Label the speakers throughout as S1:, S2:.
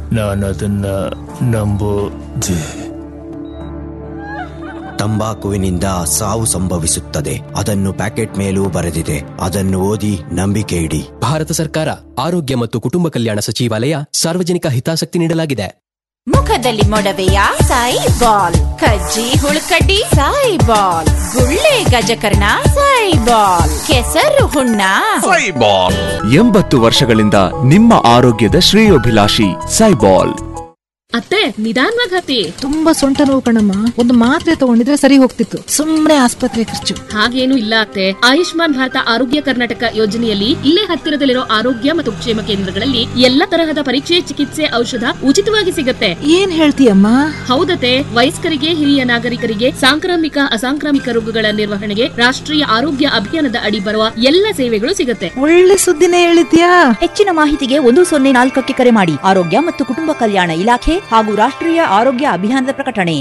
S1: ನಾನದನ್ನ ನಂಬೋದೆ
S2: ತಂಬಾಕುವಿನಿಂದ ಸಾವು ಸಂಭವಿಸುತ್ತದೆ ಅದನ್ನು ಪ್ಯಾಕೆಟ್ ಮೇಲೂ ಬರೆದಿದೆ ಅದನ್ನು ಓದಿ ನಂಬಿಕೆ ಇಡಿ
S3: ಭಾರತ ಸರ್ಕಾರ ಆರೋಗ್ಯ ಮತ್ತು ಕುಟುಂಬ ಕಲ್ಯಾಣ ಸಚಿವಾಲಯ ಸಾರ್ವಜನಿಕ ಹಿತಾಸಕ್ತಿ ನೀಡಲಾಗಿದೆ
S4: ಮುಖದಲ್ಲಿ ಮೊಡವೆಯ ಸಾಯಿ ಬಾಲ್ ಕಜ್ಜಿ ಹುಳುಕಡ್ಡಿ ಸಾಯಿ ಬಾಲ್ ಗುಳ್ಳೆ ಗಜಕರ್ಣ ಸಾಯಿ ಬಾಲ್ ಕೆಸರು ಹುಣ್ಣ
S5: ಎಂಬತ್ತು ವರ್ಷಗಳಿಂದ ನಿಮ್ಮ ಆರೋಗ್ಯದ ಶ್ರೇಯೋಭಿಲಾಷಿ ಸೈಬಾಲ್
S6: ಅತ್ತೆ ನಿಧಾನವಾಗಿ ಹತ್ತಿ
S7: ತುಂಬಾ ಸೊಂಟ ನೋವು ಕಣಮ್ಮ ಒಂದು ಮಾತ್ರೆ ತಗೊಂಡಿದ್ರೆ ಸರಿ ಹೋಗ್ತಿತ್ತು ಸುಮ್ನೆ ಆಸ್ಪತ್ರೆ ಖರ್ಚು
S6: ಹಾಗೇನು ಇಲ್ಲ ಅತ್ತೆ ಆಯುಷ್ಮಾನ್ ಭಾರತ ಆರೋಗ್ಯ ಕರ್ನಾಟಕ ಯೋಜನೆಯಲ್ಲಿ ಇಲ್ಲೇ ಹತ್ತಿರದಲ್ಲಿರೋ ಆರೋಗ್ಯ ಮತ್ತು ಕ್ಷೇಮ ಕೇಂದ್ರಗಳಲ್ಲಿ ಎಲ್ಲ ತರಹದ ಪರೀಕ್ಷೆ ಚಿಕಿತ್ಸೆ ಔಷಧ ಉಚಿತವಾಗಿ ಸಿಗತ್ತೆ
S7: ಏನ್ ಹೇಳ್ತೀಯಮ್ಮ
S6: ಹೌದತೆ ವಯಸ್ಕರಿಗೆ ಹಿರಿಯ ನಾಗರಿಕರಿಗೆ ಸಾಂಕ್ರಾಮಿಕ ಅಸಾಂಕ್ರಾಮಿಕ ರೋಗಗಳ ನಿರ್ವಹಣೆಗೆ ರಾಷ್ಟ್ರೀಯ ಆರೋಗ್ಯ ಅಭಿಯಾನದ ಅಡಿ ಬರುವ ಎಲ್ಲ ಸೇವೆಗಳು ಸಿಗತ್ತೆ
S7: ಒಳ್ಳೆ ಸುದ್ದಿನೇ ಹೇಳಿದ್ಯಾ
S8: ಹೆಚ್ಚಿನ ಮಾಹಿತಿಗೆ ಒಂದು ಸೊನ್ನೆ ನಾಲ್ಕಕ್ಕೆ ಕರೆ ಮಾಡಿ ಆರೋಗ್ಯ ಮತ್ತು ಕುಟುಂಬ ಕಲ್ಯಾಣ ಇಲಾಖೆ ಹಾಗೂ ರಾಷ್ಟ್ರೀಯ ಆರೋಗ್ಯ ಅಭಿಯಾನದ ಪ್ರಕಟಣೆ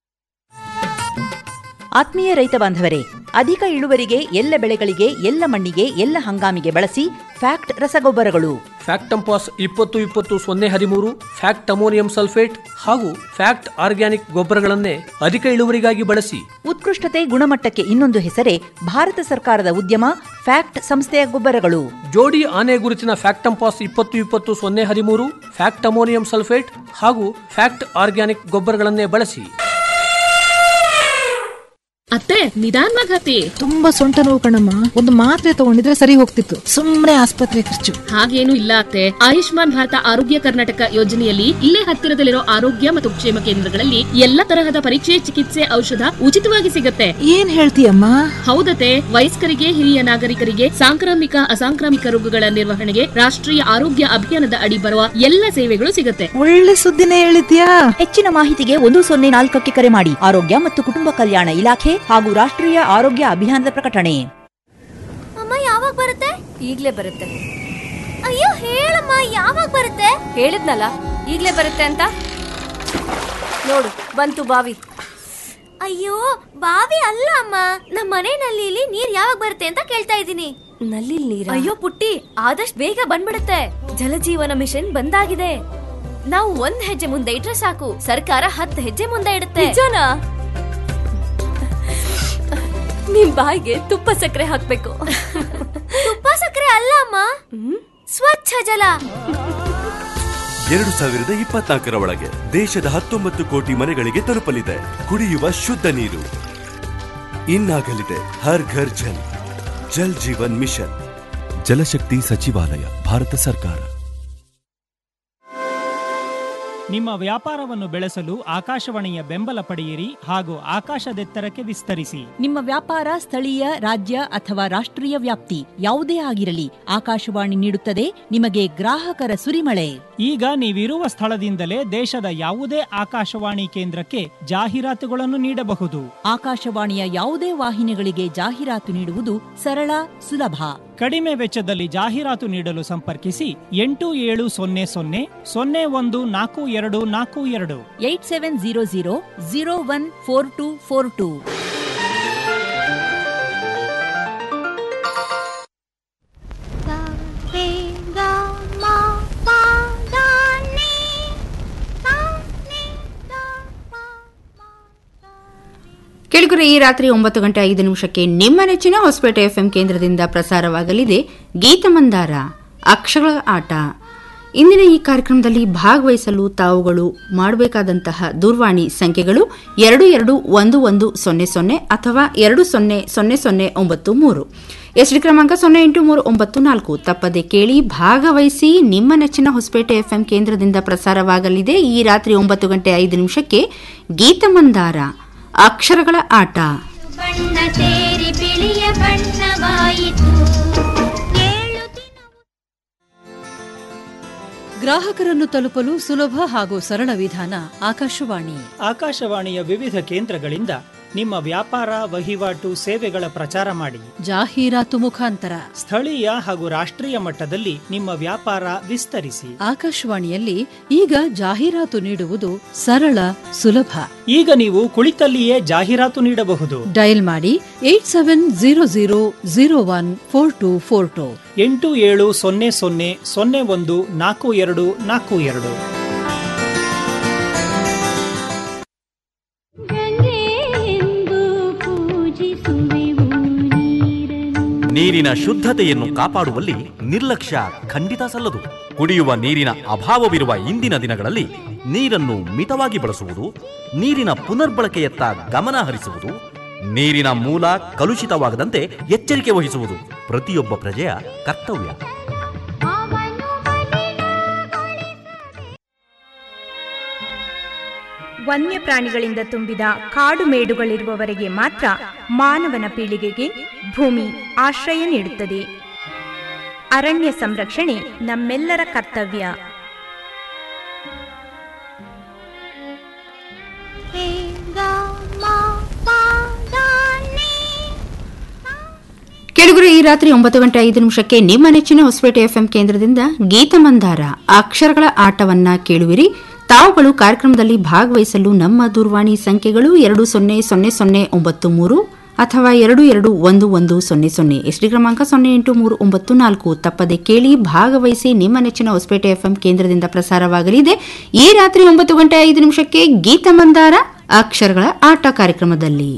S8: ಆತ್ಮೀಯ ರೈತ ಬಾಂಧವರೇ ಅಧಿಕ ಇಳುವರಿಗೆ ಎಲ್ಲ ಬೆಳೆಗಳಿಗೆ ಎಲ್ಲ ಮಣ್ಣಿಗೆ ಎಲ್ಲ ಹಂಗಾಮಿಗೆ ಬಳಸಿ ಫ್ಯಾಕ್ಟ್ ರಸಗೊಬ್ಬರಗಳು
S9: ಫ್ಯಾಕ್ಟಂಪಾಸ್ ಇಪ್ಪತ್ತು ಇಪ್ಪತ್ತು ಸೊನ್ನೆ ಹದಿಮೂರು ಫ್ಯಾಕ್ಟ್ ಅಮೋನಿಯಂ ಸಲ್ಫೇಟ್ ಹಾಗೂ ಫ್ಯಾಕ್ಟ್ ಆರ್ಗ್ಯಾನಿಕ್ ಗೊಬ್ಬರಗಳನ್ನೇ ಅಧಿಕ ಇಳುವರಿಗಾಗಿ ಬಳಸಿ
S8: ಉತ್ಕೃಷ್ಟತೆ ಗುಣಮಟ್ಟಕ್ಕೆ ಇನ್ನೊಂದು ಹೆಸರೇ ಭಾರತ ಸರ್ಕಾರದ ಉದ್ಯಮ ಫ್ಯಾಕ್ಟ್ ಸಂಸ್ಥೆಯ ಗೊಬ್ಬರಗಳು
S9: ಜೋಡಿ ಆನೆ ಗುರುತಿನ ಫ್ಯಾಕ್ಟಂಪಾಸ್ ಇಪ್ಪತ್ತು ಇಪ್ಪತ್ತು ಸೊನ್ನೆ ಹದಿಮೂರು ಫ್ಯಾಕ್ಟ್ ಅಮೋನಿಯಂ ಸಲ್ಫೇಟ್ ಹಾಗೂ ಫ್ಯಾಕ್ಟ್ ಆರ್ಗ್ಯಾನಿಕ್ ಗೊಬ್ಬರಗಳನ್ನೇ ಬಳಸಿ
S6: ಅತ್ತೆ ನಿಧಾನವಾಗಿ ಹತ್ತಿ
S7: ತುಂಬಾ ಸೊಂಟ ನೋವು ಕಣಮ್ಮ ಒಂದು ಮಾತ್ರೆ ತಗೊಂಡಿದ್ರೆ ಸರಿ ಹೋಗ್ತಿತ್ತು ಸುಮ್ನೆ ಆಸ್ಪತ್ರೆ ಖರ್ಚು
S6: ಹಾಗೇನು ಇಲ್ಲ ಅತ್ತೆ ಆಯುಷ್ಮಾನ್ ಭಾರತ ಆರೋಗ್ಯ ಕರ್ನಾಟಕ ಯೋಜನೆಯಲ್ಲಿ ಇಲ್ಲೇ ಹತ್ತಿರದಲ್ಲಿರೋ ಆರೋಗ್ಯ ಮತ್ತು ಕ್ಷೇಮ ಕೇಂದ್ರಗಳಲ್ಲಿ ಎಲ್ಲ ತರಹದ ಪರೀಕ್ಷೆ ಚಿಕಿತ್ಸೆ ಔಷಧ ಉಚಿತವಾಗಿ ಸಿಗತ್ತೆ
S7: ಏನ್ ಹೇಳ್ತೀಯಮ್ಮ
S6: ಹೌದತೆ ವಯಸ್ಕರಿಗೆ ಹಿರಿಯ ನಾಗರಿಕರಿಗೆ ಸಾಂಕ್ರಾಮಿಕ ಅಸಾಂಕ್ರಾಮಿಕ ರೋಗಗಳ ನಿರ್ವಹಣೆಗೆ ರಾಷ್ಟ್ರೀಯ ಆರೋಗ್ಯ ಅಭಿಯಾನದ ಅಡಿ ಬರುವ ಎಲ್ಲ ಸೇವೆಗಳು ಸಿಗತ್ತೆ
S7: ಒಳ್ಳೆ ಸುದ್ದಿನೇ ಹೇಳಿದ್ಯಾ
S8: ಹೆಚ್ಚಿನ ಮಾಹಿತಿಗೆ ಒಂದು ಸೊನ್ನೆ ನಾಲ್ಕಕ್ಕೆ ಕರೆ ಮಾಡಿ ಆರೋಗ್ಯ ಮತ್ತು ಕುಟುಂಬ ಕಲ್ಯಾಣ ಇಲಾಖೆ ಹಾಗೂ ರಾಷ್ಟ್ರೀಯ ಆರೋಗ್ಯ ಅಭಿಯಾನದ ಪ್ರಕಟಣೆ
S10: ಅಮ್ಮ ಯಾವಾಗ ಬರುತ್ತೆ ಈಗ್ಲೇ ಬರುತ್ತೆ ಅಯ್ಯೋ ಹೇಳಮ್ಮ ಯಾವಾಗ ಬರುತ್ತೆ ಹೇಳಿದ್ನಲ್ಲ ಈಗ್ಲೇ ಬರುತ್ತೆ ಅಂತ ನೋಡು ಬಂತು ಬಾವಿ ಅಯ್ಯೋ ಬಾವಿ ಅಲ್ಲ ಅಮ್ಮ ನಮ್ಮ ಮನೆ ನಲ್ಲಿಲಿ ನೀರ್ ಯಾವಾಗ ಬರುತ್ತೆ ಅಂತ ಕೇಳ್ತಾ ಇದ್ದೀನಿ ನಲ್ಲಿ ನೀರ್ ಅಯ್ಯೋ ಪುಟ್ಟಿ ಆದಷ್ಟು ಬೇಗ ಬಂದ್ಬಿಡುತ್ತೆ ಜಲಜೀವನ ಮಿಷನ್ ಬಂದಾಗಿದೆ ನಾವು ಒಂದ್ ಹೆಜ್ಜೆ ಮುಂದೆ ಇಟ್ರೆ ಸಾಕು ಸರ್ಕಾರ ಹತ್ತು ಹೆಜ್ಜೆ ಮುಂದೆ ಇಡುತ್ತೆ ನಿಜನಾ ನಿಮ್ ಬಾಯಿಗೆ ತುಪ್ಪ ಸಕ್ಕರೆ ಹಾಕ್ಬೇಕು ತುಪ್ಪ ಸಕ್ಕರೆ ಅಲ್ಲ ಅಮ್ಮ ಸ್ವಚ್ಛ ಜಲ
S11: ಎರಡು ಸಾವಿರದ ಇಪ್ಪತ್ನಾಲ್ಕರ ಒಳಗೆ ದೇಶದ ಹತ್ತೊಂಬತ್ತು ಕೋಟಿ ಮನೆಗಳಿಗೆ ತಲುಪಲಿದೆ ಕುಡಿಯುವ ಶುದ್ಧ ನೀರು ಇನ್ನಾಗಲಿದೆ ಹರ್ ಘರ್ ಜಲ್ ಜಲ್ ಜೀವನ್ ಮಿಷನ್ ಜಲಶಕ್ತಿ ಸಚಿವಾಲಯ ಭಾರತ ಸರ್ಕಾರ
S12: ನಿಮ್ಮ ವ್ಯಾಪಾರವನ್ನು ಬೆಳೆಸಲು ಆಕಾಶವಾಣಿಯ ಬೆಂಬಲ ಪಡೆಯಿರಿ ಹಾಗೂ ಆಕಾಶದೆತ್ತರಕ್ಕೆ ವಿಸ್ತರಿಸಿ
S8: ನಿಮ್ಮ ವ್ಯಾಪಾರ ಸ್ಥಳೀಯ ರಾಜ್ಯ ಅಥವಾ ರಾಷ್ಟ್ರೀಯ ವ್ಯಾಪ್ತಿ ಯಾವುದೇ ಆಗಿರಲಿ ಆಕಾಶವಾಣಿ ನೀಡುತ್ತದೆ ನಿಮಗೆ ಗ್ರಾಹಕರ ಸುರಿಮಳೆ
S12: ಈಗ ನೀವಿರುವ ಸ್ಥಳದಿಂದಲೇ ದೇಶದ ಯಾವುದೇ ಆಕಾಶವಾಣಿ ಕೇಂದ್ರಕ್ಕೆ ಜಾಹೀರಾತುಗಳನ್ನು ನೀಡಬಹುದು
S8: ಆಕಾಶವಾಣಿಯ ಯಾವುದೇ ವಾಹಿನಿಗಳಿಗೆ ಜಾಹೀರಾತು ನೀಡುವುದು ಸರಳ ಸುಲಭ
S12: ಕಡಿಮೆ ವೆಚ್ಚದಲ್ಲಿ ಜಾಹೀರಾತು ನೀಡಲು ಸಂಪರ್ಕಿಸಿ ಎಂಟು ಏಳು ಸೊನ್ನೆ ಸೊನ್ನೆ ಸೊನ್ನೆ ಒಂದು ನಾಲ್ಕು ಎರಡು ನಾಲ್ಕು ಎರಡು
S8: eight seven zero zero zero one four two four two
S13: ಕೆಳಗುರೆ ಈ ರಾತ್ರಿ ಒಂಬತ್ತು ಗಂಟೆ ಐದು ನಿಮಿಷಕ್ಕೆ ನಿಮ್ಮ ನೆಚ್ಚಿನ ಹೊಸಪೇಟೆ ಎಫ್ಎಂ ಕೇಂದ್ರದಿಂದ ಪ್ರಸಾರವಾಗಲಿದೆ ಗೀತಮಂದಾರ ಅಕ್ಷಗಳ ಆಟ ಇಂದಿನ ಈ ಕಾರ್ಯಕ್ರಮದಲ್ಲಿ ಭಾಗವಹಿಸಲು ತಾವುಗಳು ಮಾಡಬೇಕಾದಂತಹ ದೂರವಾಣಿ ಸಂಖ್ಯೆಗಳು ಎರಡು ಎರಡು ಒಂದು ಒಂದು ಸೊನ್ನೆ ಸೊನ್ನೆ ಅಥವಾ ಎರಡು ಸೊನ್ನೆ ಸೊನ್ನೆ ಸೊನ್ನೆ ಒಂಬತ್ತು ಮೂರು ಎಸ್ಡಿ ಕ್ರಮಾಂಕ ಸೊನ್ನೆ ಎಂಟು ಮೂರು ಒಂಬತ್ತು ನಾಲ್ಕು ತಪ್ಪದೆ ಕೇಳಿ ಭಾಗವಹಿಸಿ ನಿಮ್ಮ ನೆಚ್ಚಿನ ಹೊಸಪೇಟೆ ಎಫ್ಎಂ ಕೇಂದ್ರದಿಂದ ಪ್ರಸಾರವಾಗಲಿದೆ ಈ ರಾತ್ರಿ ಒಂಬತ್ತು ಗಂಟೆ ಐದು ನಿಮಿಷಕ್ಕೆ ಗೀತಮಂದಾರ ಅಕ್ಷರಗಳ ಆಟ
S10: ಬಣ್ಣ ಸೇರಿ ಬಿಳಿಯ ಬಣ್ಣವಾಯಿತು
S14: ಗ್ರಾಹಕರನ್ನು ತಲುಪಲು ಸುಲಭ ಹಾಗೂ ಸರಳ ವಿಧಾನ ಆಕಾಶವಾಣಿ
S12: ಆಕಾಶವಾಣಿಯ ವಿವಿಧ ಕೇಂದ್ರಗಳಿಂದ ನಿಮ್ಮ ವ್ಯಾಪಾರ ವಹಿವಾಟು ಸೇವೆಗಳ ಪ್ರಚಾರ ಮಾಡಿ
S14: ಜಾಹೀರಾತು ಮುಖಾಂತರ
S12: ಸ್ಥಳೀಯ ಹಾಗೂ ರಾಷ್ಟ್ರೀಯ ಮಟ್ಟದಲ್ಲಿ ನಿಮ್ಮ ವ್ಯಾಪಾರ ವಿಸ್ತರಿಸಿ
S14: ಆಕಾಶವಾಣಿಯಲ್ಲಿ ಈಗ ಜಾಹೀರಾತು ನೀಡುವುದು ಸರಳ ಸುಲಭ
S12: ಈಗ ನೀವು ಕುಳಿತಲ್ಲಿಯೇ ಜಾಹೀರಾತು ನೀಡಬಹುದು
S14: ಡಯಲ್ ಮಾಡಿ eight seven zero zero zero one four two four two
S12: ಎಂಟು ಏಳು ಸೊನ್ನೆ ಸೊನ್ನೆ ಸೊನ್ನೆ ಒಂದು ನಾಲ್ಕು ಎರಡು ನಾಲ್ಕು ಎರಡು
S15: ನೀರಿನ ಶುದ್ಧತೆಯನ್ನು ಕಾಪಾಡುವಲ್ಲಿ ನಿರ್ಲಕ್ಷ್ಯ ಖಂಡಿತ ಸಲ್ಲದು ಕುಡಿಯುವ ನೀರಿನ ಅಭಾವವಿರುವ ಇಂದಿನ ದಿನಗಳಲ್ಲಿ ನೀರನ್ನು ಮಿತವಾಗಿ ಬಳಸುವುದು ನೀರಿನ ಪುನರ್ಬಳಕೆಯತ್ತ ಗಮನ ಹರಿಸುವುದು ನೀರಿನ ಮೂಲ ಕಲುಷಿತವಾಗದಂತೆ ಎಚ್ಚರಿಕೆ ವಹಿಸುವುದು ಪ್ರತಿಯೊಬ್ಬ ಪ್ರಜೆಯ ಕರ್ತವ್ಯ
S16: ವನ್ಯಪ್ರಾಣಿಗಳಿಂದ ತುಂಬಿದ ಕಾಡು ಮೇಡುಗಳಿರುವವರೆಗೆ ಮಾತ್ರ ಮಾನವನ ಪೀಳಿಗೆಗೆ ಭೂಮಿ ಆಶ್ರಯ ನೀಡುತ್ತದೆ ಅರಣ್ಯ ಸಂರಕ್ಷಣೆ ನಮ್ಮೆಲ್ಲರ ಕರ್ತವ್ಯ
S13: ಕೆಳಗುರು ಈ ರಾತ್ರಿ ಒಂಬತ್ತು ಗಂಟೆ ಐದು ನಿಮಿಷಕ್ಕೆ ನಿಮ್ಮ ನೆಚ್ಚಿನ ಹೊಸಪೇಟೆ ಎಫ್ಎಂ ಕೇಂದ್ರದಿಂದ ಗೀತಮಂದಾರ ಅಕ್ಷರಗಳ ಆಟವನ್ನ ಕೇಳುವಿರಿ ತಾವುಗಳು ಕಾರ್ಯಕ್ರಮದಲ್ಲಿ ಭಾಗವಹಿಸಲು ನಮ್ಮ ದೂರವಾಣಿ ಸಂಖ್ಯೆಗಳು ಎರಡು ಸೊನ್ನೆ ಸೊನ್ನೆ ಸೊನ್ನೆ ಒಂಬತ್ತು ಮೂರು ಅಥವಾ ಎರಡು ಎರಡು ಒಂದು ಒಂದು ಸೊನ್ನೆ ಸೊನ್ನೆ ಎಸ್ಡಿ ಕ್ರಮಾಂಕ ಸೊನ್ನೆ ಎಂಟು ಮೂರು ಒಂಬತ್ತು ನಾಲ್ಕು ತಪ್ಪದೆ ಕೇಳಿ ಭಾಗವಹಿಸಿ ನಿಮ್ಮ ನೆಚ್ಚಿನ ಹೊಸಪೇಟೆ ಎಫ್ಎಂ ಕೇಂದ್ರದಿಂದ ಪ್ರಸಾರವಾಗಲಿದೆ ಈ ರಾತ್ರಿ ಒಂಬತ್ತು ಗಂಟೆ ಐದು ನಿಮಿಷಕ್ಕೆ ಗೀತಮಂದಾರ ಅಕ್ಷರಗಳ ಆಟ ಕಾರ್ಯಕ್ರಮದಲ್ಲಿ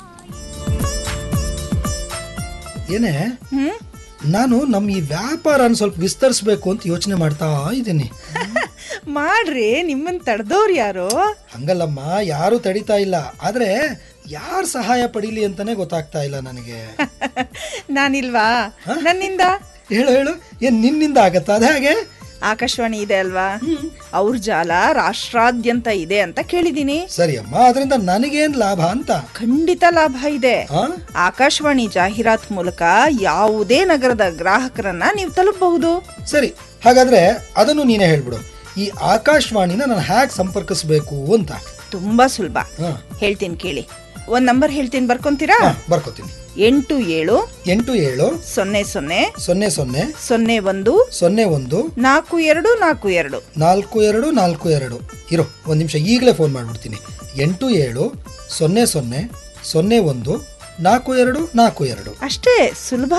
S17: ಏನೇ ನಾನು ನಮ್ಮ ಈ ವ್ಯಾಪಾರನ ಸ್ವಲ್ಪ ವಿಸ್ತರಿಸ್ಬೇಕು ಅಂತ ಯೋಚನೆ ಮಾಡ್ತಾ ಇದ್ದೀನಿ
S18: ಮಾಡ್ರಿ ನಿಮ್ಮನ್ ತಡೆದವ್ರು ಯಾರು
S17: ಹಂಗಲ್ಲಮ್ಮ ಯಾರು ತಡಿತಾ ಇಲ್ಲ ಆದ್ರೆ ಯಾರ್ ಸಹಾಯ ಪಡೀಲಿ ಅಂತಾನೆ ಗೊತ್ತಾಗ್ತಾ ಇಲ್ಲ ನನಗೆ
S18: ನಾನಿಲ್ವಾ ನನ್ನಿಂದ
S17: ಹೇಳು ಹೇಳು ಏನ್ ನಿನ್ನಿಂದ ಆಗತ್ತಾ ಅದೇ ಹಾಗೆ
S18: ಆಕಾಶವಾಣಿ ಇದೆ ಅಲ್ವಾ ಅವ್ರ ಜಾಲ ರಾಷ್ಟ್ರಾದ್ಯಂತ ಇದೆ ಅಂತ ಕೇಳಿದೀನಿ
S17: ಸರಿ ಅಮ್ಮ ಅದರಿಂದ ನನಗೇನ್ ಲಾಭ ಅಂತ
S18: ಖಂಡಿತ ಲಾಭ ಇದೆ ಆಕಾಶವಾಣಿ ಜಾಹೀರಾತ್ ಮೂಲಕ ಯಾವುದೇ ನಗರದ ಗ್ರಾಹಕರನ್ನ ನೀವು ತಲುಪಬಹುದು
S17: ಸರಿ ಹಾಗಾದ್ರೆ ಅದನ್ನು ನೀನೇ ಹೇಳ್ಬಿಡು ಈ ಆಕಾಶವಾಣಿನ ನಾನು ಹ್ಯಾಕ್ ಸಂಪರ್ಕಿಸ್ಬೇಕು ಅಂತ
S18: ತುಂಬಾ ಸುಲಭ ಹೇಳ್ತೀನಿ ಕೇಳಿ ಒಂದ್ ನಂಬರ್ ಹೇಳ್ತೀನಿ ಬರ್ಕೊಂತೀರಾ
S17: ಬರ್ಕೋತೀನಿ
S18: ಎಂಟು ಏಳು
S17: ಎಂಟು ಏಳು
S18: ಸೊನ್ನೆ ಸೊನ್ನೆ
S17: ಸೊನ್ನೆ ಸೊನ್ನೆ
S18: ಸೊನ್ನೆ ಒಂದು
S17: ಸೊನ್ನೆ ಒಂದು
S18: ನಾಲ್ಕು ಎರಡು ನಾಲ್ಕು ಎರಡು
S17: ನಾಲ್ಕು ಎರಡು ನಾಲ್ಕು ಎರಡು ಇರೋ ಒಂದು ನಿಮಿಷ ಈಗಲೇ ಫೋನ್ ಮಾಡಿಬಿಡ್ತೀನಿ ಎಂಟು ಏಳು ಸೊನ್ನೆ ಸೊನ್ನೆ ಸೊನ್ನೆ ಒಂದು ನಾಲ್ಕು ಎರಡು ನಾಲ್ಕು ಎರಡು
S18: ಅಷ್ಟೇ ಸುಲಭ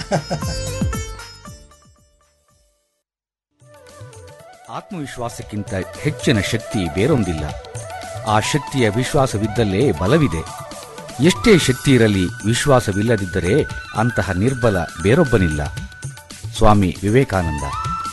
S19: ಆತ್ಮವಿಶ್ವಾಸಕ್ಕಿಂತ ಹೆಚ್ಚಿನ ಶಕ್ತಿ ಬೇರೊಂದಿಲ್ಲ ಆ ಶಕ್ತಿಯ ವಿಶ್ವಾಸವಿದ್ದಲ್ಲೇ ಬಲವಿದೆ ಎಷ್ಟೇ ಶಕ್ತಿ ಇರಲಿ ವಿಶ್ವಾಸವಿಲ್ಲದಿದ್ದರೆ ಅಂತಹ ನಿರ್ಬಲ ಬೇರೊಬ್ಬನಿಲ್ಲ ಸ್ವಾಮಿ ವಿವೇಕಾನಂದ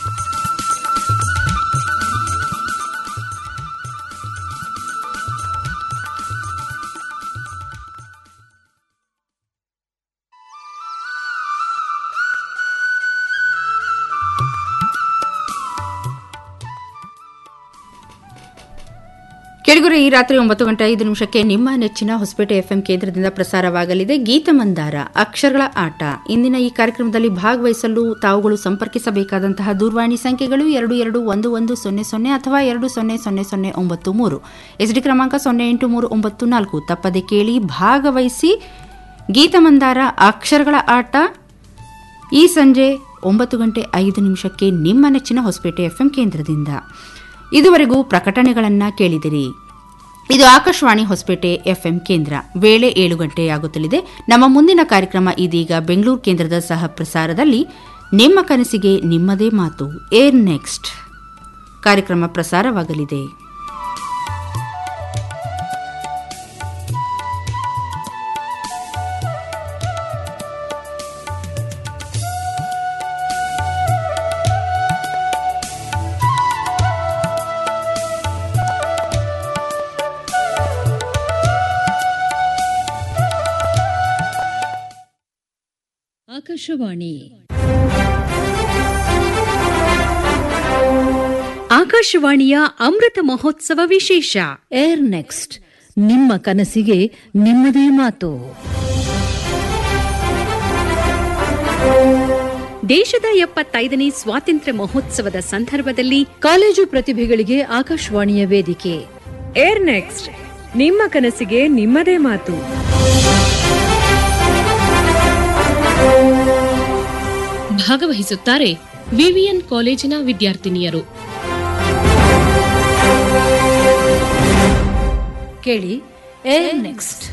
S13: ಕೆಳಗುರು ಈ ರಾತ್ರಿ ಒಂಬತ್ತು ಗಂಟೆ ಐದು ನಿಮಿಷಕ್ಕೆ ನಿಮ್ಮ ನೆಚ್ಚಿನ ಹೊಸಪೇಟೆ ಎಫ್ಎಂ ಕೇಂದ್ರದಿಂದ ಪ್ರಸಾರವಾಗಲಿದೆ ಗೀತಮಂದಾರ ಅಕ್ಷರಗಳ ಆಟ ಇಂದಿನ ಈ ಕಾರ್ಯಕ್ರಮದಲ್ಲಿ ಭಾಗವಹಿಸಲು ತಾವುಗಳು ಸಂಪರ್ಕಿಸಬೇಕಾದಂತಹ ದೂರವಾಣಿ ಸಂಖ್ಯೆಗಳು ಎರಡು ಎರಡು ಒಂದು ಒಂದು ಸೊನ್ನೆ ಸೊನ್ನೆ ಅಥವಾ ಎರಡು ಸೊನ್ನೆ ಸೊನ್ನೆ ಸೊನ್ನೆ ಒಂಬತ್ತು ಮೂರು ಎಸ್ಡಿ ಕ್ರಮಾಂಕ ಸೊನ್ನೆ ಎಂಟು ಮೂರು ಒಂಬತ್ತು ನಾಲ್ಕು ತಪ್ಪದೆ ಕೇಳಿ ಭಾಗವಹಿಸಿ ಗೀತಮಂದಾರ ಅಕ್ಷರಗಳ ಆಟ ಈ ಸಂಜೆ ಒಂಬತ್ತು ಗಂಟೆ ಐದು ನಿಮಿಷಕ್ಕೆ ನಿಮ್ಮ ನೆಚ್ಚಿನ ಹೊಸಪೇಟೆ ಎಫ್ಎಂ ಕೇಂದ್ರದಿಂದ ಇದುವರೆಗೂ ಪ್ರಕಟಣೆಗಳನ್ನು ಕೇಳಿದಿರಿ ಇದು ಆಕಾಶವಾಣಿ ಹೊಸಪೇಟೆ ಎಫ್ಎಂ ಕೇಂದ್ರ ವೇಳೆ ಏಳು ಗಂಟೆಯಾಗುತ್ತಲಿದೆ ನಮ್ಮ ಮುಂದಿನ ಕಾರ್ಯಕ್ರಮ ಇದೀಗ ಬೆಂಗಳೂರು ಕೇಂದ್ರದ ಸಹ ಪ್ರಸಾರದಲ್ಲಿ ನಿಮ್ಮ ಕನಸಿಗೆ ನಿಮ್ಮದೇ ಮಾತು ಏರ್ ನೆಕ್ಸ್ಟ್ ಕಾರ್ಯಕ್ರಮ ಪ್ರಸಾರವಾಗಲಿದೆ
S14: ಆಕಾಶವಾಣಿ ಆಕಾಶವಾಣಿಯ ಅಮೃತ ಮಹೋತ್ಸವ ವಿಶೇಷ ಏರ್ ನೆಕ್ಸ್ಟ್ ನಿಮ್ಮ ಕನಸಿಗೆ ನಿಮ್ಮದೇ ಮಾತು ದೇಶದ ಎಪ್ಪತ್ತೈದನೇ ಸ್ವಾತಂತ್ರ್ಯ ಮಹೋತ್ಸವದ ಸಂದರ್ಭದಲ್ಲಿ ಕಾಲೇಜು ಪ್ರತಿಭೆಗಳಿಗೆ ಆಕಾಶವಾಣಿಯ ವೇದಿಕೆ
S20: ಏರ್ ನೆಕ್ಸ್ಟ್ ನಿಮ್ಮ ಕನಸಿಗೆ ನಿಮ್ಮದೇ ಮಾತು
S6: ಭಾಗವಹಿಸುತ್ತಾರೆ ವಿವಿಎನ್ ಕಾಲೇಜಿನ ವಿದ್ಯಾರ್ಥಿನಿಯರು
S14: ಕೇಳಿ ಏರ್ ನೆಕ್ಸ್ಟ್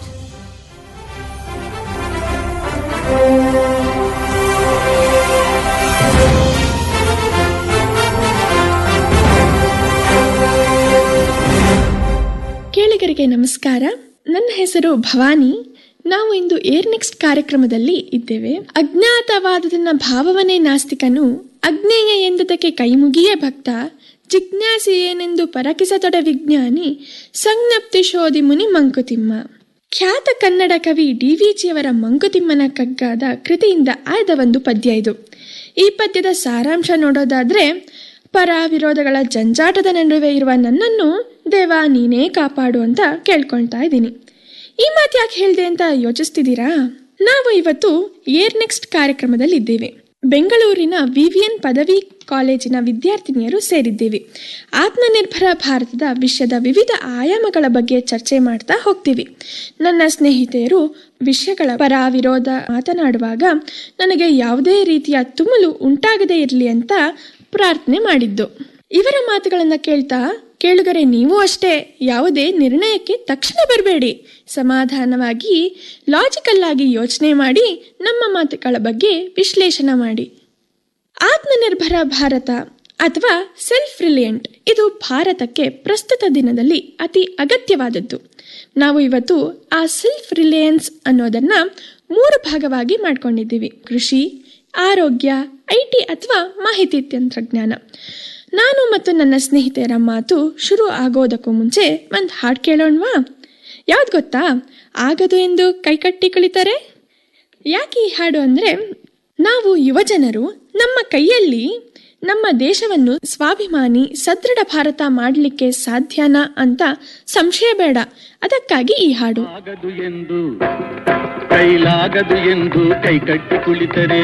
S21: ಕೇಳಿಗರಿಗೆ ನಮಸ್ಕಾರ ನನ್ನ ಹೆಸರು ಭವಾನಿ ನಾವು ಇಂದು ಏರ್ ನೆಕ್ಸ್ಟ್ ಕಾರ್ಯಕ್ರಮದಲ್ಲಿ ಇದ್ದೇವೆ ಅಜ್ಞಾತವಾದದನ್ನ ಭಾವವನೇ ನಾಸ್ತಿಕನು ಅಜ್ಞೇಯ ಎಂದುದಕ್ಕೆ ಕೈಮುಗಿಯೇ ಭಕ್ತ ಜಿಜ್ಞಾಸಿ ಏನೆಂದು ಪರಕಿಸತೊಡ ವಿಜ್ಞಾನಿ ಸಂಜ್ಞಪ್ತಿ ಶೋಧಿ ಮುನಿ ಮಂಕುತಿಮ್ಮ ಖ್ಯಾತ ಕನ್ನಡ ಕವಿ ಡಿ ವಿ ಜಿಯವರ ಮಂಕುತಿಮ್ಮನ ಕಗ್ಗಾದ ಕೃತಿಯಿಂದ ಆಯ್ದ ಒಂದು ಪದ್ಯ ಇದು ಈ ಪದ್ಯದ ಸಾರಾಂಶ ನೋಡೋದಾದ್ರೆ ಪರ ವಿರೋಧಗಳ ಜಂಜಾಟದ ನಡುವೆ ಇರುವ ನನ್ನನ್ನು ದೇವ ನೀನೇ ಕಾಪಾಡು ಅಂತ ಕೇಳ್ಕೊಳ್ತಾ ಇದ್ದೀನಿ ಈ ಮಾತು ಯಾಕೆ ಹೇಳಿದೆ ಅಂತ ಯೋಚಿಸ್ತಿದ್ದೀರಾ ನಾವು ಇವತ್ತು ಏರ್ ನೆಕ್ಸ್ಟ್ ಕಾರ್ಯಕ್ರಮದಲ್ಲಿ ಇದ್ದೇವೆ ಬೆಂಗಳೂರಿನ ವಿವಿಎನ್ ಪದವಿ ಕಾಲೇಜಿನ ವಿದ್ಯಾರ್ಥಿನಿಯರು ಸೇರಿದ್ದೇವೆ ಆತ್ಮನಿರ್ಭರ ಭಾರತದ ವಿಷಯದ ವಿವಿಧ ಆಯಾಮಗಳ ಬಗ್ಗೆ ಚರ್ಚೆ ಮಾಡ್ತಾ ಹೋಗ್ತೀವಿ ನನ್ನ ಸ್ನೇಹಿತೆಯರು ವಿಷಯಗಳ ಪರ ವಿರೋಧ ಮಾತನಾಡುವಾಗ ನನಗೆ ಯಾವುದೇ ರೀತಿಯ ತುಮುಲು ಉಂಟಾಗದೇ ಇರಲಿ ಅಂತ ಪ್ರಾರ್ಥನೆ ಮಾಡಿದ್ದು ಇವರ ಮಾತುಗಳನ್ನು ಕೇಳ್ತಾ ಕೇಳುಗರೆ ನೀವು ಅಷ್ಟೇ ಯಾವುದೇ ನಿರ್ಣಯಕ್ಕೆ ತಕ್ಷಣ ಬರಬೇಡಿ ಸಮಾಧಾನವಾಗಿ ಲಾಜಿಕಲ್ ಆಗಿ ಯೋಚನೆ ಮಾಡಿ ನಮ್ಮ ಮಾತುಗಳ ಬಗ್ಗೆ ವಿಶ್ಲೇಷಣೆ ಮಾಡಿ ಆತ್ಮನಿರ್ಭರ ಭಾರತ ಅಥವಾ ಸೆಲ್ಫ್ ರಿಲಿಯಂಟ್ ಇದು ಭಾರತಕ್ಕೆ ಪ್ರಸ್ತುತ ದಿನದಲ್ಲಿ ಅತಿ ಅಗತ್ಯವಾದದ್ದು ನಾವು ಇವತ್ತು ಆ ಸೆಲ್ಫ್ ರಿಲಯನ್ಸ್ ಅನ್ನೋದನ್ನ ಮೂರು ಭಾಗವಾಗಿ ಮಾಡ್ಕೊಂಡಿದ್ದೀವಿ ಕೃಷಿ ಆರೋಗ್ಯ ಐ ಟಿ ಅಥವಾ ಮಾಹಿತಿ ತಂತ್ರಜ್ಞಾನ ನಾನು ಮತ್ತು ನನ್ನ ಸ್ನೇಹಿತೆಯರ ಮಾತು ಶುರು ಆಗೋದಕ್ಕೂ ಮುಂಚೆ ಒಂದು ಹಾಡು ಕೇಳೋಣವಾ ಯಾವ್ದು ಗೊತ್ತಾ ಆಗದು ಎಂದು ಕೈಕಟ್ಟಿ ಕುಳಿತಾರೆ ಯಾಕೆ ಈ ಹಾಡು ಅಂದರೆ ನಾವು ಯುವಜನರು ನಮ್ಮ ಕೈಯಲ್ಲಿ ನಮ್ಮ ದೇಶವನ್ನು ಸ್ವಾಭಿಮಾನಿ ಸದೃಢ ಭಾರತ ಮಾಡಲಿಕ್ಕೆ ಸಾಧ್ಯನಾ ಅಂತ ಸಂಶಯ ಬೇಡ ಅದಕ್ಕಾಗಿ ಈ ಹಾಡು
S22: ಆಗದು ಎಂದು ಕೈಲಾಗದು ಎಂದು ಕೈಕಟ್ಟಿ ಕುಳಿತರೆ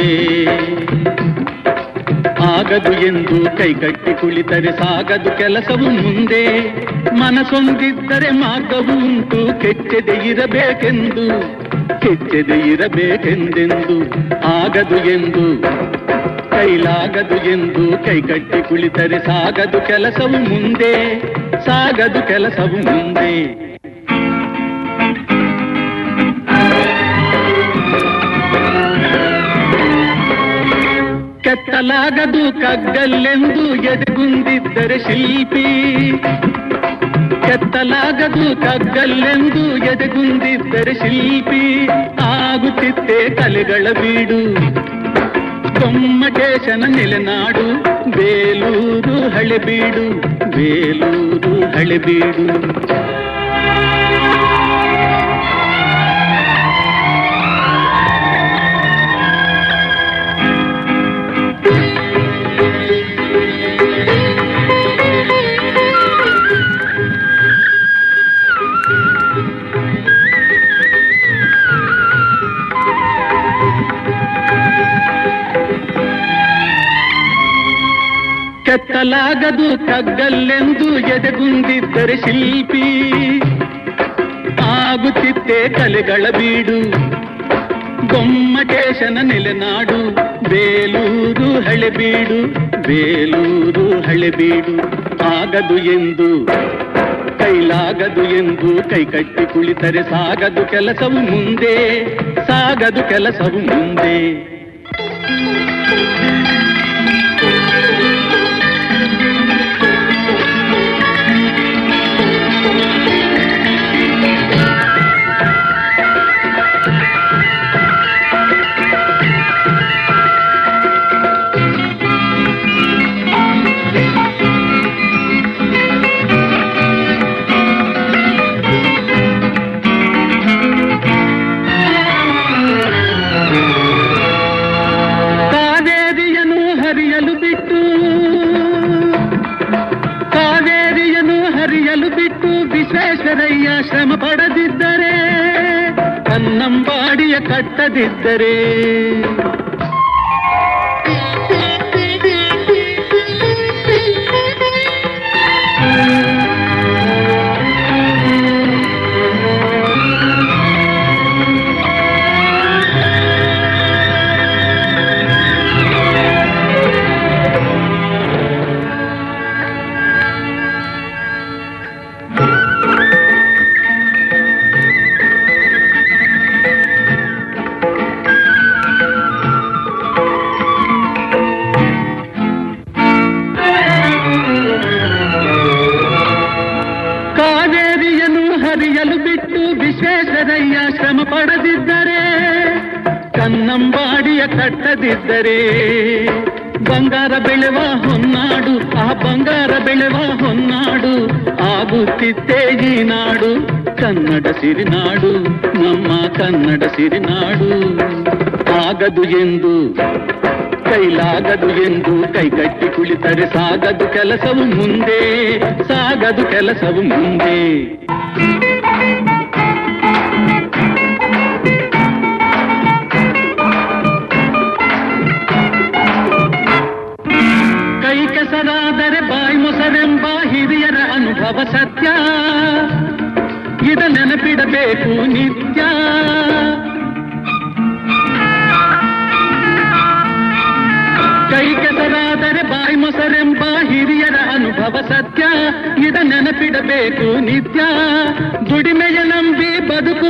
S22: ಆಗದು ಎಂದು ಕೈಕಟ್ಟಿ ಕುಳಿತರೆ ಸಾಗದು ಕೆಲಸವು ಮುಂದೆ ಮನಸೊಂದಿದ್ದರೆ ಮಾರ್ಗವು ಉಂಟು ಕೆಚ್ಚದೆ ಇರಬೇಕೆಂದು ಕೆಚ್ಚದೆ ಇರಬೇಕೆಂದೆಂದು ಆಗದು ಎಂದು ಕೈಲಾಗದು ಎಂದು ಕೈಕಟ್ಟಿ ಕುಳಿತರೆ ಸಾಗದು ಕೆಲಸವು ಮುಂದೆ ಸಾಗದು ಕೆಲಸವು ಮುಂದೆ ಕೆತ್ತಲಾಗದು ಕಗ್ಗಲ್ಲೆಂದು ಎದೆಗುಂದಿದ್ದರೆ ಶಿಲ್ಪಿ ಕೆತ್ತಲಾಗದು ಕಗ್ಗಲ್ಲೆಂದು ಎದೆಗುಂದಿದ್ದರೆ ಶಿಲ್ಪಿ ಆಗುತ್ತಿತ್ತೆ ಕಲೆಗಳ ಬೀಡು ಕೊಮ್ಮಟೇಶನ ನೆಲೆನಾಡು ಬೇಲೂರು ಹಳೆಬೀಡು ಬೇಲೂರು ಹಳೆಬೀಡು ಕೆತ್ತಲಾಗದು ಕಗ್ಗಲ್ಲೆಂದು ಎದೆಗುಂದಿದ್ದರೆ ಶಿಲ್ಪಿ ಆಗುತ್ತಿತ್ತೆ ಕಲೆಗಳ ಬೀಡು ಗೊಮ್ಮಟೇಶನ ನೆಲೆನಾಡು ಬೇಲೂರು ಹಳೆಬೀಡು ಬೇಲೂರು ಹಳೆಬೀಡು ಆಗದು ಎಂದು ಕೈಲಾಗದು ಎಂದು ಕೈಕಟ್ಟಿ ಕುಳಿತರೆ ಸಾಗದು ಕೆಲಸವು ಮುಂದೆ ಸಾಗದು ಕೆಲಸವು ಮುಂದೆ ಕಾವೇರಿಯನ್ನು ಹರಿಯಲು ಬಿಟ್ಟು ಕಾವೇರಿಯನ್ನು ಹರಿಯಲು ಬಿಟ್ಟು ವಿಶ್ವೇಶ್ವರಯ್ಯ ಶ್ರಮ ಪಡದಿದ್ದರೆ ಕನ್ನಂಬಾಡಿಯ ಕಟ್ಟದಿದ್ದರೆ ವಿಶ್ವೇಶ್ವರಯ್ಯ ಶ್ರಮ ಪಡದಿದ್ದರೆ ಕನ್ನಂಬಾಡಿಯ ಕಟ್ಟದಿದ್ದರೆ ಬಂಗಾರ ಬೆಳೆವ ಹೊನ್ನಾಡು ಆ ಬಂಗಾರ ಬೆಳೆವ ಹೊನ್ನಾಡು ಆಗುತ್ತಿತ್ತೇ ಈ ನಾಡು ಕನ್ನಡ ಸಿರಿನಾಡು ನಮ್ಮ ಕನ್ನಡ ಸಿರಿನಾಡು ಆಗದು ಎಂದು ಕೈಲಾಗದು ಎಂದು ಕೈಕಟ್ಟಿ ಕುಳಿತರೆ ಸಾಗದು ಕೆಲಸವು ಮುಂದೆ ಸಾಗದು ಕೆಲಸವು ಮುಂದೆ ಕೈ ಕೆಸರಾದರೆ ಬಾಯಿ ಮೊಸರೆಂಬ ಹಿರಿಯರ ಅನುಭವ ಸತ್ಯ ಇದ ನೆನಪಿಡಬೇಕು ನಿತ್ಯ ಕೈ ಕೆಸರಾದರೆ ಬಾಯಿ ಮೊಸರೆಂಬ ಹಿರಿಯರ ಅನುಭವ ಸತ್ಯ ಇದ ನೆನಪಿಡಬೇಕು ನಿತ್ಯ ದುಡಿಮೆಯ ನಂಬಿ ಬದುಕು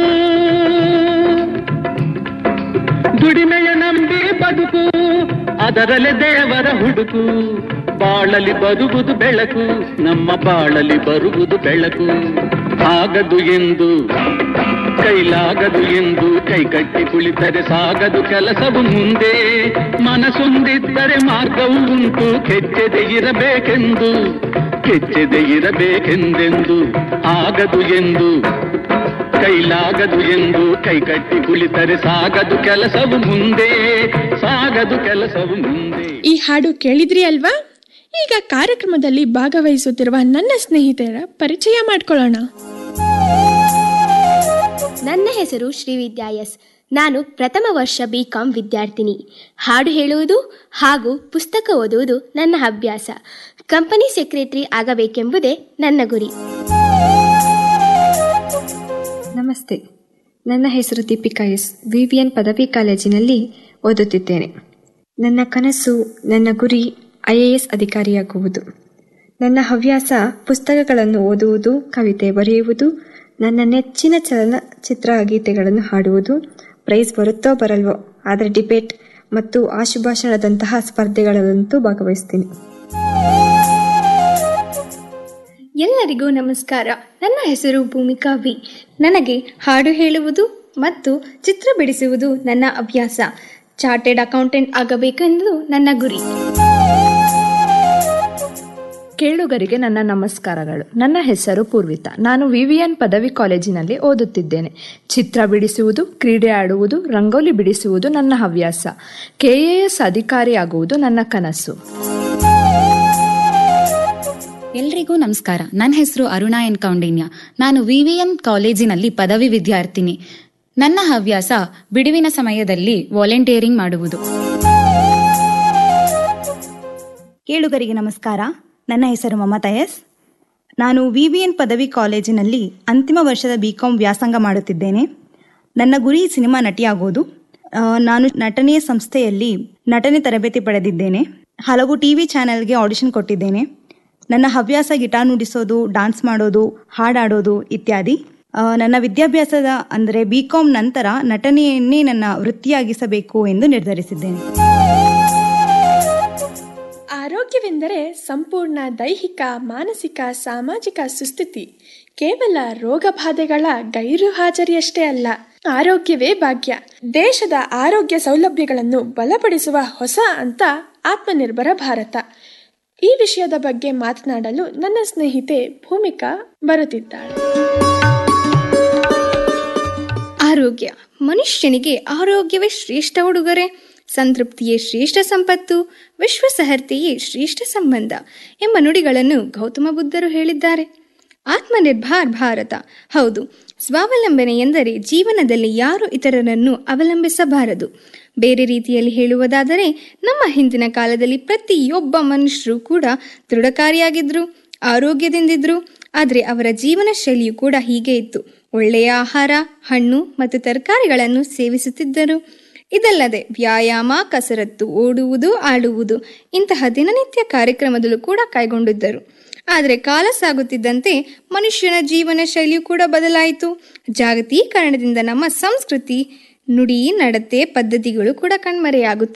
S22: ದುಡಿಮೆಯ ನಂಬಿ ಬದುಕು ಅದರಲ್ಲೇ ದೇವರ ಹುಡುಕು ಬಾಳಲಿ ಬರುವುದು ಬೆಳಕು ನಮ್ಮ ಬಾಳಲಿ ಬರುವುದು ಬೆಳಕು ಆಗದು ಎಂದು ಕೈಲಾಗದು ಎಂದು ಕೈಕಟ್ಟಿ ಕುಳಿತರೆ ಸಾಗದು ಕೆಲಸವು ಮುಂದೆ ಮನಸೊಂದಿದ್ದರೆ ಮಾರ್ಗವು ಉಂಟು ಕೆಚ್ಚದೆ ಇರಬೇಕೆಂದು ಕೆಚ್ಚದೆ ಇರಬೇಕೆಂದೆಂದು ಆಗದು ಎಂದು ಕೈಲಾಗದು ಎಂದು ಕೈಕಟ್ಟಿ ಕುಳಿತರೆ ಸಾಗದು ಕೆಲಸವು ಮುಂದೆ ಸಾಗದು ಕೆಲಸವು ಮುಂದೆ
S21: ಈ ಹಾಡು ಕೇಳಿದ್ರಿ ಅಲ್ವಾ ಈಗ ಕಾರ್ಯಕ್ರಮದಲ್ಲಿ ಭಾಗವಹಿಸುತ್ತಿರುವ ನನ್ನ ಸ್ನೇಹಿತರ ಪರಿಚಯ ಮಾಡ್ಕೊಳ್ಳೋಣ
S1: ನನ್ನ ಹೆಸರು ಶ್ರೀವಿದ್ಯಾ ಎಸ್ ನಾನು ಪ್ರಥಮ ವರ್ಷ ಬಿ ಕಾಂ ವಿದ್ಯಾರ್ಥಿನಿ ಹಾಡು ಹೇಳುವುದು ಹಾಗೂ ಪುಸ್ತಕ ಓದುವುದು ನನ್ನ ಅಭ್ಯಾಸ ಕಂಪನಿ ಸೆಕ್ರೆಟರಿ ಆಗಬೇಕೆಂಬುದೇ ನನ್ನ ಗುರಿ
S2: ನಮಸ್ತೆ ನನ್ನ ಹೆಸರು Deepika S V V N ಪದವಿ ಕಾಲೇಜಿನಲ್ಲಿ ಓದುತ್ತಿದ್ದೇನೆ ನನ್ನ ಕನಸು ನನ್ನ ಗುರಿ ಐ ಎ ಎಸ್ ಅಧಿಕಾರಿಯಾಗುವುದು ನನ್ನ ಹವ್ಯಾಸ ಪುಸ್ತಕಗಳನ್ನು ಓದುವುದು ಕವಿತೆ ಬರೆಯುವುದು ನನ್ನ ನೆಚ್ಚಿನ ಚಲನಚಿತ್ರ ಗೀತೆಗಳನ್ನು ಹಾಡುವುದು ಪ್ರೈಸ್ ಬರುತ್ತೋ ಬರಲ್ವೋ ಆದರೆ ಡಿಬೇಟ್ ಮತ್ತು ಆಶುಭಾಷಣದಂತಹ ಸ್ಪರ್ಧೆಗಳಲ್ಲಂತೂ ಭಾಗವಹಿಸ್ತೀನಿ
S1: ಎಲ್ಲರಿಗೂ ನಮಸ್ಕಾರ ನನ್ನ ಹೆಸರು ಭೂಮಿಕಾ ವಿ ನನಗೆ ಹಾಡು ಹೇಳುವುದು ಮತ್ತು ಚಿತ್ರ ಬಿಡಿಸುವುದು ನನ್ನ ಅಭ್ಯಾಸ ಚಾರ್ಟೆಡ್ ಅಕೌಂಟೆಂಟ್ ಆಗಬೇಕೆಂದು ನನ್ನ ಗುರಿ
S23: ಕೇಳುಗರಿಗೆ ನನ್ನ ನಮಸ್ಕಾರಗಳು ನನ್ನ ಹೆಸರು ಪೂರ್ವಿತಾ ನಾನು ವಿವಿಎನ್ ಪದವಿ ಕಾಲೇಜಿನಲ್ಲಿ ಓದುತ್ತಿದ್ದೇನೆ ಚಿತ್ರ ಬಿಡಿಸುವುದು ಕ್ರೀಡೆ ಆಡುವುದು ರಂಗೋಲಿ ಬಿಡಿಸುವುದು ನನ್ನ ಹವ್ಯಾಸ ಕೆಎಎಸ್ ಅಧಿಕಾರಿಯಾಗುವುದು ನನ್ನ ಕನಸು
S24: ಎಲ್ರಿಗೂ ನಮಸ್ಕಾರ ನನ್ನ ಹೆಸರು ಅರುಣಾ ಎನ್ ಕೌಂಡಿನ್ಯ ನಾನು ವಿವಿಎನ್ ಕಾಲೇಜಿನಲ್ಲಿ ಪದವಿ ವಿದ್ಯಾರ್ಥಿನಿ ನನ್ನ ಹವ್ಯಾಸ ಬಿಡುವಿನ ಸಮಯದಲ್ಲಿ ವಾಲಂಟಿಯರಿಂಗ್ ಮಾಡುವುದು
S25: ಕೇಳುಗರಿಗೆ ನಮಸ್ಕಾರ ನನ್ನ ಹೆಸರು ಮಮತಾ ಎಸ್ ನಾನು ವಿ ವಿ ಎನ್ ಪದವಿ ಕಾಲೇಜಿನಲ್ಲಿ ಅಂತಿಮ ವರ್ಷದ ಬಿ ಕಾಂ ವ್ಯಾಸಂಗ ಮಾಡುತ್ತಿದ್ದೇನೆ ನನ್ನ ಗುರಿ ಸಿನಿಮಾ ನಟಿಯಾಗೋದು ಆ, ನಾನು ನಟನೆಯ ಸಂಸ್ಥೆಯಲ್ಲಿ ನಟನೆ ತರಬೇತಿ ಪಡೆದಿದ್ದೇನೆ ಹಲವು ಟಿ ವಿ ಚಾನೆಲ್ಗೆ ಆಡಿಷನ್ ಕೊಟ್ಟಿದ್ದೇನೆ ನನ್ನ ಹವ್ಯಾಸ ಗಿಟಾರ್ ನುಡಿಸೋದು ಡಾನ್ಸ್ ಮಾಡೋದು ಹಾಡಾಡೋದು ಇತ್ಯಾದಿ ಆ, ನನ್ನ ವಿದ್ಯಾಭ್ಯಾಸದ ಅಂದರೆ ಬಿ ಕಾಂ ನಂತರ ನಟನೆಯನ್ನೇ ನನ್ನ ವೃತ್ತಿಯಾಗಿಸಬೇಕು ಎಂದು ನಿರ್ಧರಿಸಿದ್ದೇನೆ
S21: ಆರೋಗ್ಯವೆಂದರೆ ಸಂಪೂರ್ಣ ದೈಹಿಕ ಮಾನಸಿಕ ಸಾಮಾಜಿಕ ಸುಸ್ಥಿತಿ ಕೇವಲ ರೋಗ ಬಾಧೆಗಳ ಗೈರು ಹಾಜರಿಯಷ್ಟೇ ಅಲ್ಲ ಆರೋಗ್ಯವೇ ಭಾಗ್ಯ ದೇಶದ ಆರೋಗ್ಯ ಸೌಲಭ್ಯಗಳನ್ನು ಬಲಪಡಿಸುವ ಹೊಸ ಅಂತ ಆತ್ಮನಿರ್ಭರ ಭಾರತ ಈ ವಿಷಯದ ಬಗ್ಗೆ ಮಾತನಾಡಲು ನನ್ನ ಸ್ನೇಹಿತೆ ಭೂಮಿಕಾ ಬರುತ್ತಿದ್ದಾಳೆ
S1: ಆರೋಗ್ಯ ಮನುಷ್ಯನಿಗೆ ಆರೋಗ್ಯವೇ ಶ್ರೇಷ್ಠ ಉಡುಗೊರೆ ಸಂತೃಪ್ತಿಯೇ ಶ್ರೇಷ್ಠ ಸಂಪತ್ತು ವಿಶ್ವಸಹರ್ತೆಯೇ ಶ್ರೇಷ್ಠ ಸಂಬಂಧ ಎಂಬ ನುಡಿಗಳನ್ನು ಗೌತಮ ಬುದ್ಧರು ಹೇಳಿದ್ದಾರೆ ಆತ್ಮನಿರ್ಭರ್ ಭಾರತ ಹೌದು ಸ್ವಾವಲಂಬನೆ ಎಂದರೆ ಜೀವನದಲ್ಲಿ ಯಾರು ಇತರರನ್ನು ಅವಲಂಬಿಸಬಾರದು ಬೇರೆ ರೀತಿಯಲ್ಲಿ ಹೇಳುವುದಾದರೆ ನಮ್ಮ ಹಿಂದಿನ ಕಾಲದಲ್ಲಿ ಪ್ರತಿಯೊಬ್ಬ ಮನುಷ್ಯರು ಕೂಡ ದೃಢಕಾರಿಯಾಗಿದ್ರು ಆರೋಗ್ಯದಿಂದಿದ್ರು ಆದರೆ ಅವರ ಜೀವನ ಶೈಲಿಯು ಕೂಡ ಹೀಗೆ ಇತ್ತು ಒಳ್ಳೆಯ ಆಹಾರ ಹಣ್ಣು ಮತ್ತು ತರಕಾರಿಗಳನ್ನು ಸೇವಿಸುತ್ತಿದ್ದರು ಇದಲ್ಲದೆ ವ್ಯಾಯಾಮ ಕಸರತ್ತು ಓಡುವುದು ಆಡುವುದು ಇಂತಹ ದಿನನಿತ್ಯ ಕಾರ್ಯಕ್ರಮದಲ್ಲೂ ಕೂಡ ಕೈಗೊಂಡಿದ್ದರು ಆದರೆ ಕಾಲ ಸಾಗುತ್ತಿದ್ದಂತೆ ಮನುಷ್ಯನ ಜೀವನ ಶೈಲಿಯು ಕೂಡ ಬದಲಾಯಿತು ಜಾಗತೀಕರಣದಿಂದ ನಮ್ಮ ಸಂಸ್ಕೃತಿ ನುಡಿ ನಡತೆ ಪದ್ಧತಿಗಳು ಕೂಡ ಕಣ್ಮರೆಯಾಗುತ್ತಿದೆ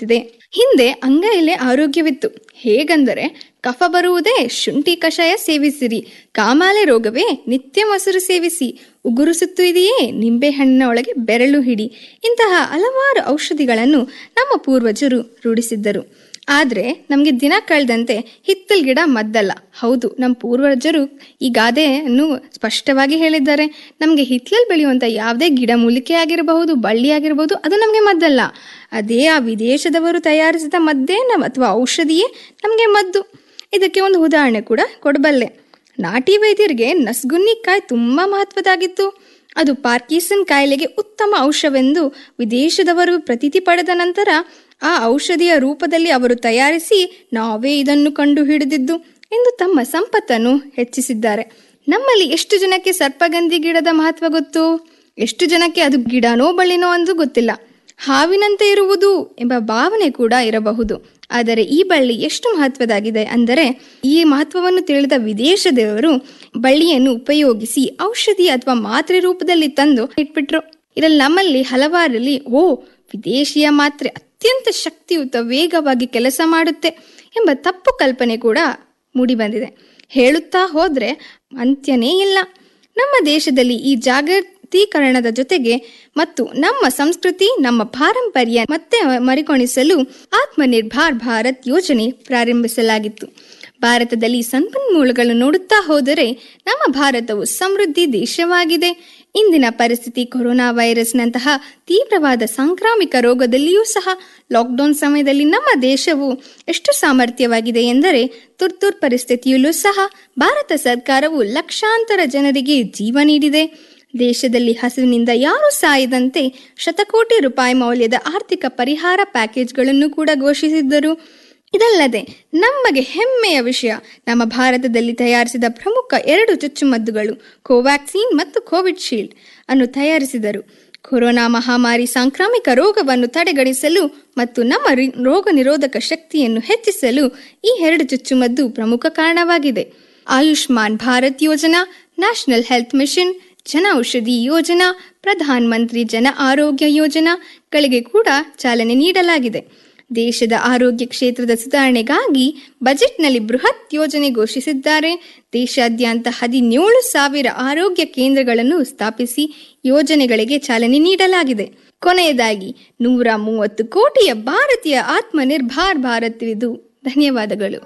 S1: ಹಿಂದೆ ಅಂಗೈಲೆ ಆರೋಗ್ಯವಿತ್ತು ಹೇಗೆಂದರೆ ಕಫ ಬರುವುದೇ ಶುಂಠಿ ಕಷಾಯ ಸೇವಿಸಿರಿ ಕಾಮಾಲೆ ರೋಗವೇ ನಿತ್ಯ ಮೊಸರು ಸೇವಿಸಿ ಉಗುರು ಸುತ್ತು ಇದೆಯೇ ನಿಂಬೆಹಣ್ಣಿನ ಒಳಗೆ ಬೆರಳು ಹಿಡಿ ಇಂತಹ ಹಲವಾರು ಔಷಧಿಗಳನ್ನು ನಮ್ಮ ಪೂರ್ವಜರು ರೂಢಿಸಿದ್ದರು ಆದರೆ ನಮಗೆ ದಿನ ಕಳೆದಂತೆ ಹಿತ್ತಲ್ ಗಿಡ ಮದ್ದಲ್ಲ ಹೌದು ನಮ್ಮ ಪೂರ್ವಜರು ಈ ಗಾದೆಯನ್ನು ಸ್ಪಷ್ಟವಾಗಿ ಹೇಳಿದ್ದಾರೆ ನಮಗೆ ಹಿತ್ತಲಲ್ಲಿ ಬೆಳೆಯುವಂಥ ಯಾವುದೇ ಗಿಡ ಮೂಲಿಕೆ ಆಗಿರಬಹುದು ಬಳ್ಳಿ ಆಗಿರಬಹುದು ಅದು ನಮಗೆ ಮದ್ದಲ್ಲ ಅದೇ ಆ ವಿದೇಶದವರು ತಯಾರಿಸಿದ ಮದ್ದೇ ನ- ಅಥವಾ ಔಷಧಿಯೇ ನಮಗೆ ಮದ್ದು ಇದಕ್ಕೆ ಒಂದು ಉದಾಹರಣೆ ಕೂಡ ಕೊಡಬಲ್ಲೆ ನಾಟಿ ವೈದ್ಯರಿಗೆ ನಸ್ಗುನ್ನಿಕಾಯಿ ತುಂಬ ಮಹತ್ವದಾಗಿತ್ತು ಅದು ಪಾರ್ಕಿಸನ್ ಕಾಯಿಲೆಗೆ ಉತ್ತಮ ಔಷಧವೆಂದು ವಿದೇಶದವರು ಪ್ರತೀತಿ ಪಡೆದ ನಂತರ ಆ ಔಷಧಿಯ ರೂಪದಲ್ಲಿ ಅವರು ತಯಾರಿಸಿ ನಾವೇ ಇದನ್ನು ಕಂಡು ಹಿಡಿದಿದ್ದು ಎಂದು ತಮ್ಮ ಸಂಪತ್ತನ್ನು ಹೆಚ್ಚಿಸಿದ್ದಾರೆ ನಮ್ಮಲ್ಲಿ ಎಷ್ಟು ಜನಕ್ಕೆ ಸರ್ಪಗಂಧಿ ಗಿಡದ ಮಹತ್ವ ಗೊತ್ತು ಎಷ್ಟು ಜನಕ್ಕೆ ಅದು ಗಿಡನೋ ಬಳ್ಳಿನೋ ಅಂದು ಗೊತ್ತಿಲ್ಲ ಹಾವಿನಂತೆ ಇರುವುದು ಎಂಬ ಭಾವನೆ ಕೂಡ ಇರಬಹುದು ಆದರೆ ಈ ಬಳ್ಳಿ ಎಷ್ಟು ಮಹತ್ವದಾಗಿದೆ ಅಂದರೆ ಈ ಮಹತ್ವವನ್ನು ತಿಳಿದ ವಿದೇಶದವರು ಬಳ್ಳಿಯನ್ನು ಉಪಯೋಗಿಸಿ ಔಷಧಿ ಅಥವಾ ಮಾತ್ರೆ ರೂಪದಲ್ಲಿ ತಂದು ಇಟ್ಬಿಟ್ರು ಇದರಲ್ಲಿ ನಮ್ಮಲ್ಲಿ ಹಲವಾರಲ್ಲಿ ಓ ವಿದೇಶಿಯ ಮಾತ್ರೆ ಅತ್ಯಂತ ಶಕ್ತಿಯುತ ವೇಗವಾಗಿ ಕೆಲಸ ಮಾಡುತ್ತೆ ಎಂಬ ತಪ್ಪು ಕಲ್ಪನೆ ಕೂಡ ಮೂಡಿಬಂದಿದೆ ಹೇಳುತ್ತಾ ಹೋದ್ರೆ ಅಂತ್ಯನೇ ಇಲ್ಲ ನಮ್ಮ ದೇಶದಲ್ಲಿ ಈ ಜಾಗತೀಕರಣದ ಜೊತೆಗೆ ಮತ್ತು ನಮ್ಮ ಸಂಸ್ಕೃತಿ ನಮ್ಮ ಪಾರಂಪರ್ಯ ಮತ್ತೆ ಮರಿಕೊಣಿಸಲು ಆತ್ಮನಿರ್ಭರ್ ಭಾರತ್ ಯೋಜನೆ ಪ್ರಾರಂಭಿಸಲಾಗಿತ್ತು ಭಾರತದಲ್ಲಿ ಸಂಪನ್ಮೂಲಗಳು ನೋಡುತ್ತಾ ಹೋದರೆ ನಮ್ಮ ಭಾರತವು ಸಮೃದ್ಧಿ ದೇಶವಾಗಿದೆ ಇಂದಿನ ಪರಿಸ್ಥಿತಿ ಕೊರೋನಾ ವೈರಸ್ನಂತಹ ತೀವ್ರವಾದ ಸಾಂಕ್ರಾಮಿಕ ರೋಗದಲ್ಲಿಯೂ ಸಹ ಲಾಕ್ಡೌನ್ ಸಮಯದಲ್ಲಿ ನಮ್ಮ ದೇಶವು ಎಷ್ಟು ಸಾಮರ್ಥ್ಯವಾಗಿದೆ ಎಂದರೆ ತುರ್ತುರ್ ಪರಿಸ್ಥಿತಿಯಲ್ಲೂ ಸಹ ಭಾರತ ಸರ್ಕಾರವು ಲಕ್ಷಾಂತರ ಜನರಿಗೆ ಜೀವ ನೀಡಿದೆ ದೇಶದಲ್ಲಿ ಹಸುವಿನಿಂದ ಯಾರೂ ಸಾಯದಂತೆ ಶತಕೋಟಿ ರೂಪಾಯಿ ಮೌಲ್ಯದ ಆರ್ಥಿಕ ಪರಿಹಾರ ಪ್ಯಾಕೇಜ್ಗಳನ್ನು ಕೂಡ ಘೋಷಿಸಿದ್ದರು ಇದಲ್ಲದೆ ನಮಗೆ ಹೆಮ್ಮೆಯ ವಿಷಯ ನಮ್ಮ ಭಾರತದಲ್ಲಿ ತಯಾರಿಸಿದ ಪ್ರಮುಖ ಎರಡು ಚುಚ್ಚುಮದ್ದುಗಳು ಕೋವ್ಯಾಕ್ಸಿನ್ ಮತ್ತು ಕೋವಿಡ್ ಶೀಲ್ಡ್ ಅನ್ನು ತಯಾರಿಸಿದರು ಕೊರೋನಾ ಮಹಾಮಾರಿ ಸಾಂಕ್ರಾಮಿಕ ರೋಗವನ್ನು ತಡೆಗಣಿಸಲು ಮತ್ತು ನಮ್ಮ ರಿ- ರೋಗ ನಿರೋಧಕ ಶಕ್ತಿಯನ್ನು ಹೆಚ್ಚಿಸಲು ಈ ಎರಡು ಚುಚ್ಚುಮದ್ದು ಪ್ರಮುಖ ಕಾರಣವಾಗಿದೆ ಆಯುಷ್ಮಾನ್ ಭಾರತ್ ಯೋಜನಾ ನ್ಯಾಷನಲ್ ಹೆಲ್ತ್ ಮಿಷನ್ ಜನ ಔಷಧಿ ಯೋಜನಾ ಪ್ರಧಾನ ಮಂತ್ರಿ ಜನ ಆರೋಗ್ಯ ಯೋಜನಾಗಳಿಗೆ ಕೂಡ ಚಾಲನೆ ನೀಡಲಾಗಿದೆ ದೇಶದ ಆರೋಗ್ಯ ಕ್ಷೇತ್ರದ ಸುಧಾರಣೆಗಾಗಿ ಬಜೆಟ್ನಲ್ಲಿ ಬೃಹತ್ ಯೋಜನೆ ಘೋಷಿಸಿದ್ದಾರೆ ದೇಶಾದ್ಯಂತ ಹದಿನೇಳು ಸಾವಿರ ಆರೋಗ್ಯ ಕೇಂದ್ರಗಳನ್ನು ಸ್ಥಾಪಿಸಿ ಯೋಜನೆಗಳಿಗೆ ಚಾಲನೆ ನೀಡಲಾಗಿದೆ ಕೊನೆಯದಾಗಿ ನೂರ ಮೂವತ್ತು ಕೋಟಿಯ ಭಾರತೀಯ ಆತ್ಮನಿರ್ಭರ್ ಭಾರತವಿದು ಧನ್ಯವಾದಗಳು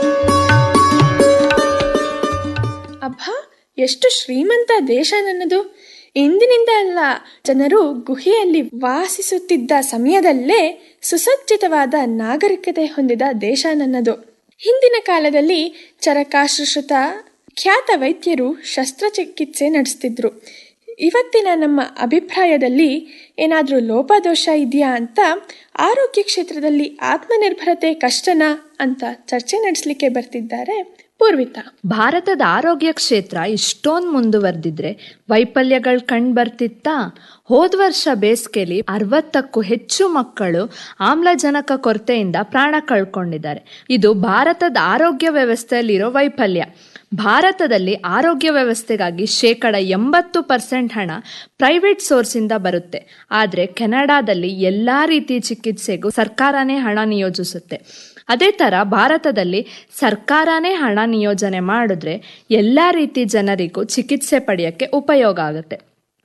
S21: ಅಬ್ಬಾ ಎಷ್ಟು ಶ್ರೀಮಂತ ದೇಶ ನನ್ನದು ಇಂದಿನಿಂದ ಅಲ್ಲ ಜನರು ಗುಹೆಯಲ್ಲಿ ವಾಸಿಸುತ್ತಿದ್ದ ಸಮಯದಲ್ಲೇ ಸುಸಜ್ಜಿತವಾದ ನಾಗರಿಕತೆ ಹೊಂದಿದ ದೇಶ ನನ್ನದು ಹಿಂದಿನ ಕಾಲದಲ್ಲಿ ಚರಕಾಶುಶ್ರುತ ಖ್ಯಾತ ವೈದ್ಯರು ಶಸ್ತ್ರಚಿಕಿತ್ಸೆ ನಡೆಸ್ತಿದ್ರು ಇವತ್ತಿನ ನಮ್ಮ ಅಭಿಪ್ರಾಯದಲ್ಲಿ ಏನಾದರೂ ಲೋಪದೋಷ ಇದೆಯಾ ಅಂತ ಆರೋಗ್ಯ ಕ್ಷೇತ್ರದಲ್ಲಿ ಆತ್ಮನಿರ್ಭರತೆ ಕಷ್ಟನಾ ಅಂತ ಚರ್ಚೆ ನಡೆಸಲಿಕ್ಕೆ ಬರ್ತಿದ್ದಾರೆ ಪೂರ್ವಿತಾ
S23: ಭಾರತದ ಆರೋಗ್ಯ ಕ್ಷೇತ್ರ ಇಷ್ಟೊಂದು ಮುಂದುವರೆದಿದ್ರೆ ವೈಫಲ್ಯಗಳು ಕಂಡು ಬರ್ತಿತ್ತಾ ಹೋದ ವರ್ಷ ಬೇಸಿಗೆಲಿ ಅರವತ್ತಕ್ಕೂ ಹೆಚ್ಚು ಮಕ್ಕಳು ಆಮ್ಲಜನಕ ಕೊರತೆಯಿಂದ ಪ್ರಾಣ ಕಳ್ಕೊಂಡಿದ್ದಾರೆ ಇದು ಭಾರತದ ಆರೋಗ್ಯ ವ್ಯವಸ್ಥೆಯಲ್ಲಿರೋ ವೈಫಲ್ಯ ಭಾರತದಲ್ಲಿ ಆರೋಗ್ಯ ವ್ಯವಸ್ಥೆಗಾಗಿ ಶೇಕಡ ಎಂಬತ್ತು ಪರ್ಸೆಂಟ್ ಹಣ ಪ್ರೈವೇಟ್ ಸೋರ್ಸಿಂದ ಬರುತ್ತೆ ಆದರೆ ಕೆನಡಾದಲ್ಲಿ ಎಲ್ಲ ರೀತಿ ಚಿಕಿತ್ಸೆಗೂ ಸರ್ಕಾರನೇ ಹಣ ನಿಯೋಜಿಸುತ್ತೆ ಅದೇ ಥರ ಭಾರತದಲ್ಲಿ ಸರ್ಕಾರನೇ ಹಣ ನಿಯೋಜನೆ ಮಾಡಿದ್ರೆ ಎಲ್ಲ ರೀತಿ ಜನರಿಗೂ ಚಿಕಿತ್ಸೆ ಪಡೆಯೋಕ್ಕೆ ಉಪಯೋಗ ಆಗುತ್ತೆ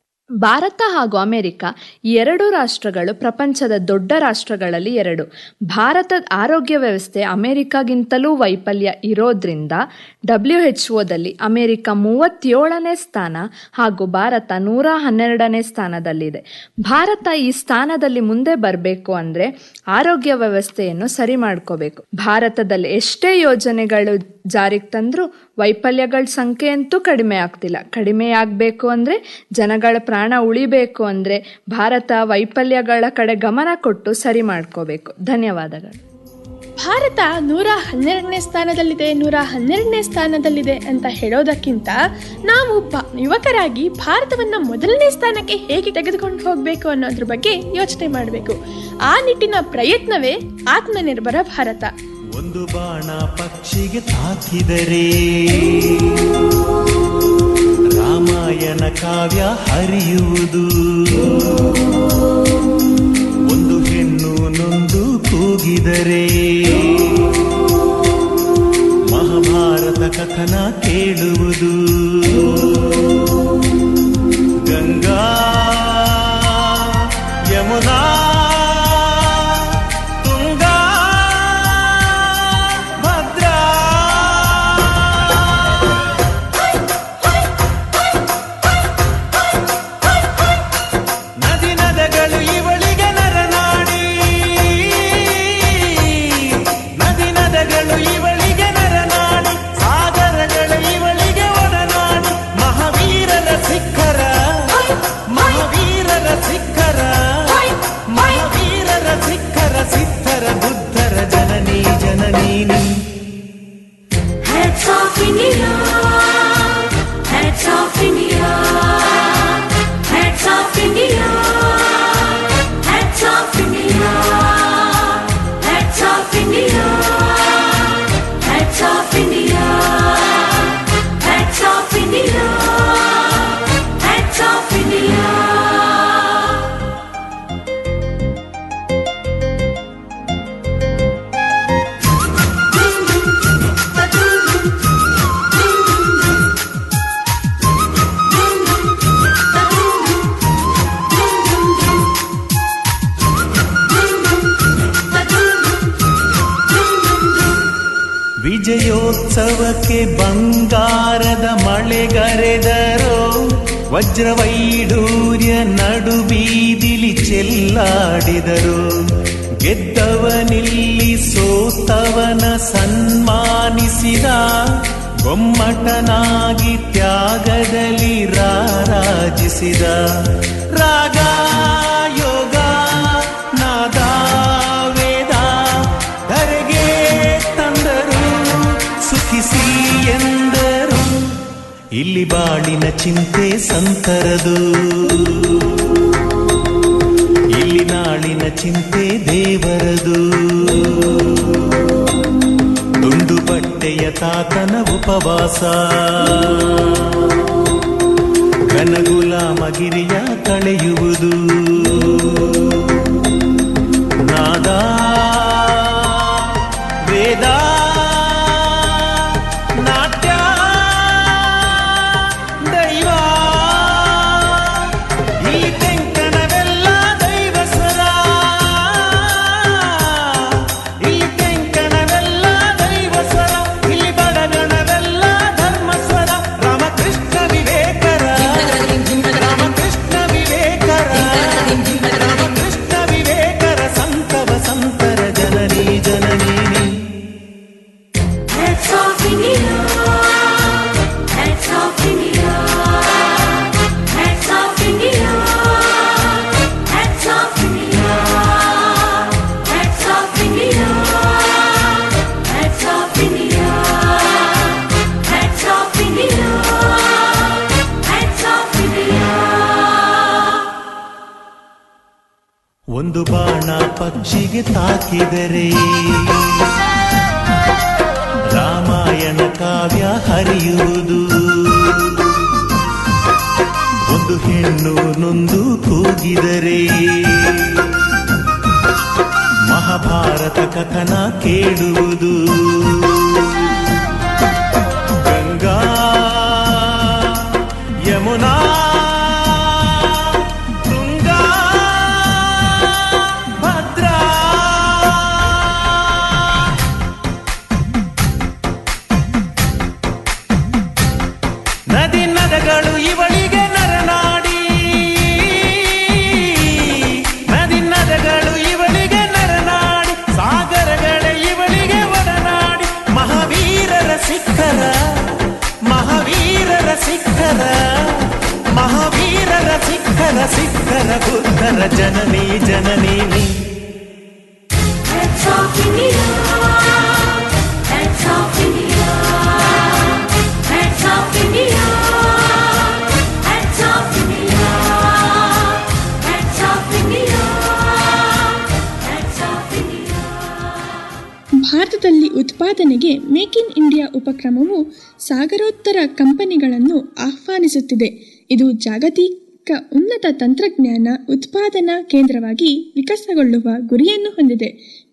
S23: ಭಾರತ ಹಾಗೂ ಅಮೆರಿಕ ಈ ಎರಡು ರಾಷ್ಟ್ರಗಳು ಪ್ರಪಂಚದ ದೊಡ್ಡ ರಾಷ್ಟ್ರಗಳಲ್ಲಿ ಎರಡು ಭಾರತದ ಆರೋಗ್ಯ ವ್ಯವಸ್ಥೆ ಅಮೆರಿಕಾಗಿಂತಲೂ ವೈಫಲ್ಯ ಇರೋದ್ರಿಂದ ಡಬ್ಲ್ಯೂ ಎಚ್ ಒದಲ್ಲಿ ಅಮೆರಿಕ ಮೂವತ್ತೇಳನೇ ಸ್ಥಾನ ಹಾಗೂ ಭಾರತ ನೂರ ಹನ್ನೆರಡನೇ ಸ್ಥಾನದಲ್ಲಿದೆ ಭಾರತ ಈ ಸ್ಥಾನದಲ್ಲಿ ಮುಂದೆ ಬರಬೇಕು ಅಂದರೆ ಆರೋಗ್ಯ ವ್ಯವಸ್ಥೆಯನ್ನು ಸರಿ ಮಾಡ್ಕೋಬೇಕು ಭಾರತದಲ್ಲಿ ಎಷ್ಟೇ ಯೋಜನೆಗಳು ಜಾರಿಗೆ ತಂದರೂ ವೈಫಲ್ಯಗಳ ಸಂಖ್ಯೆ ಅಂತೂ ಕಡಿಮೆ ಆಗ್ತಿಲ್ಲ ಕಡಿಮೆ ಆಗಬೇಕು ಅಂದರೆ ಜನಗಳ ಪ್ರಾಣ ಉಳಿಬೇಕು ಅಂದರೆ ಭಾರತ ವೈಫಲ್ಯಗಳ ಕಡೆ ಗಮನ ಕೊಟ್ಟು ಸರಿ ಮಾಡ್ಕೋಬೇಕು ಧನ್ಯವಾದಗಳು
S21: ಭಾರತ ನೂರ ಹನ್ನೆರಡನೇ ಸ್ಥಾನದಲ್ಲಿದೆ ನೂರ ಹನ್ನೆರಡನೇ ಸ್ಥಾನದಲ್ಲಿದೆ ಅಂತ ಹೇಳೋದಕ್ಕಿಂತ ನಾವು ಬ ಯುವಕರಾಗಿ ಭಾರತವನ್ನು ಮೊದಲನೇ ಸ್ಥಾನಕ್ಕೆ ಹೇಗೆ ತೆಗೆದುಕೊಂಡು ಹೋಗಬೇಕು ಅನ್ನೋದ್ರ ಬಗ್ಗೆ ಯೋಚನೆ ಮಾಡಬೇಕು ಆ ನಿಟ್ಟಿನ ಪ್ರಯತ್ನವೇ ಆತ್ಮನಿರ್ಭರ ಭಾರತ
S3: ಒಂದು ಬಾಣ ಪಕ್ಷಿಗೆ ತಾಕಿದರೆ ರಾಮಾಯಣ ಕಾವ್ಯ ಹರಿಯುವುದು ಒಂದು ಹೆಣ್ಣು ನೊಂದು ಕೂಗಿ ಕೂಗಿದರೆ ಮಹಾಭಾರತ ಕಥನ ಕೇಳುವುದು ಗಂಗಾ ಯಮುನಾ ತುಂಗಾ ಭದ್ರಾ ನದಿ ನದಗಳು ಇವಳಿಗೆ ನರನಾಡಿ ನದಿ ನದಗಳು ಇವಳಿಗೆ ನರನಾಡಿ ಸಾಗರಗಳು ಇವಳಿಗೆ ಒಡನಾಡಿ ಮಹಾವೀರರ ಸಿಖರ ಮಹಾವೀರರ ಸಿಖರ ಮಹಾವೀರರ ಸಿಖರ ಸಿದ್ಧರ ಬುದ್ಧರ ಜನನಿ ಜನನೀನಿ
S4: Heads off India. Heads off India. Heads off India. Heads off India. Heads off India. Heads off India. Heads off India. Heads off India.
S3: ವಿಜಯೋತ್ಸವಕ್ಕೆ ಬಂಗಾರದ ಮಳೆಗರೆದರೋ ವಜ್ರವೈಡೂರ್ಯ ನಡುಬೀದಿಲಿ ಚೆಲ್ಲಾಡಿದರು ಗೆದ್ದವನಿಲ್ಲಿ ಸೋತವನ ಸನ್ಮಾನಿಸಿದ ಗೊಮ್ಮಟನಾಗಿ ತ್ಯಾಗದಲ್ಲಿ ರಾರಾಜಿಸಿದ ರಾಗ ಯೋಗ ನಾದ ವೇದ ಧರೆಗೆ ತಂದರು ಸುಖಿಸಿ ಎಂದರು ಇಲ್ಲಿ ಬಾಳಿನ ಚಿಂತೆ ಸಂತರದು ಇಲ್ಲಿ ನಾಳಿನ ಚಿಂತೆ ದೇವರದು ತುಂಡು ಬಟ್ಟೆಯ ತಾತನ ಉಪವಾಸ ಘನಗುಲಾಮಗಿರಿಯ ಕಳೆಯುವುದು ನಾದ ವೇದ ನಾಟ್ಯ ದೈವ ಇಲ್ಲಿ ತೆಂಕಣವೆಲ್ಲ ದೈವ ಸ್ವರ ಇಲ್ಲಿ ತೆಂಕಣವೆಲ್ಲ ದೈವ ಸ್ವರ ಇಲ್ಲಿ ಬಡಗಣವೆಲ್ಲ ಧರ್ಮ ಸ್ವರ ರಾಮಕೃಷ್ಣ ವಿವೇಕರ ರಾಮಕೃಷ್ಣ ವಿವೇಕರ ರಾಮಕೃಷ್ಣ ವಿವೇಕರ ಸಂತವ ಸಂತರ ಜನನಿ ಜನನೀನಿ
S4: Heads off India. Heads off India. Heads off India. Heads off India. Heads off India. Heads off India. Heads off India. Heads off India.
S3: ಒಂದು ಬಾಣ ಪಕ್ಷಿಗೆ ತಾಕಿದರೆ ರಾಮಾಯಣ ಕಾವ್ಯ ಹರಿಯುವುದು ಒಂದು ಹೆಣ್ಣು ನೊಂದು ಕೂಗಿದರೆ ಮಹಾಭಾರತ ಕಥನ ಕೇಳುವುದು ಗಂಗಾ ಯಮುನಾ ತುಂಗಾ ಭದ್ರಾ ನದಿ ನದಗಳು ಇವಳಿಗೆ ನರನಾಡಿ ನದಿ ನದಗಳು ಇವಳಿಗೆ ನರನಾಡಿ ಸಾಗರಗಳ ಇವಳಿಗೆ ಒಡನಾಡಿ ಮಹಾವೀರರ ಸಿಖರ ಮಹಾವೀರರ ಸಿಖರ ಮಹಾವೀರರ ಸಿಖರ ಸಿಖರ ಬುದ್ಧರ ಜನನಿ ಜನನೀನಿ
S4: Heads off India. Heads off India. Heads off India. Heads off India. Heads off India. Heads off India.
S21: ಭಾರತದಲ್ಲಿ ಉತ್ಪಾದನೆಗೆ ಮೇಕ್ ಇನ್ ಇಂಡಿಯಾ ಉಪಕ್ರಮವು ಸಾಗರೋತ್ತರ ಕಂಪನಿಗಳನ್ನು ಆಹ್ವಾನಿಸುತ್ತಿದೆ ಇದು ಜಾಗತಿಕ ಉನ್ನತ ತಂತ್ರಜ್ಞಾನ ಉತ್ಪಾದನಾ ಕೇಂದ್ರವಾಗಿ ವಿಕಸನಗೊಳ್ಳುವ ಗುರಿಯನ್ನು ಹೊಂದಿದೆ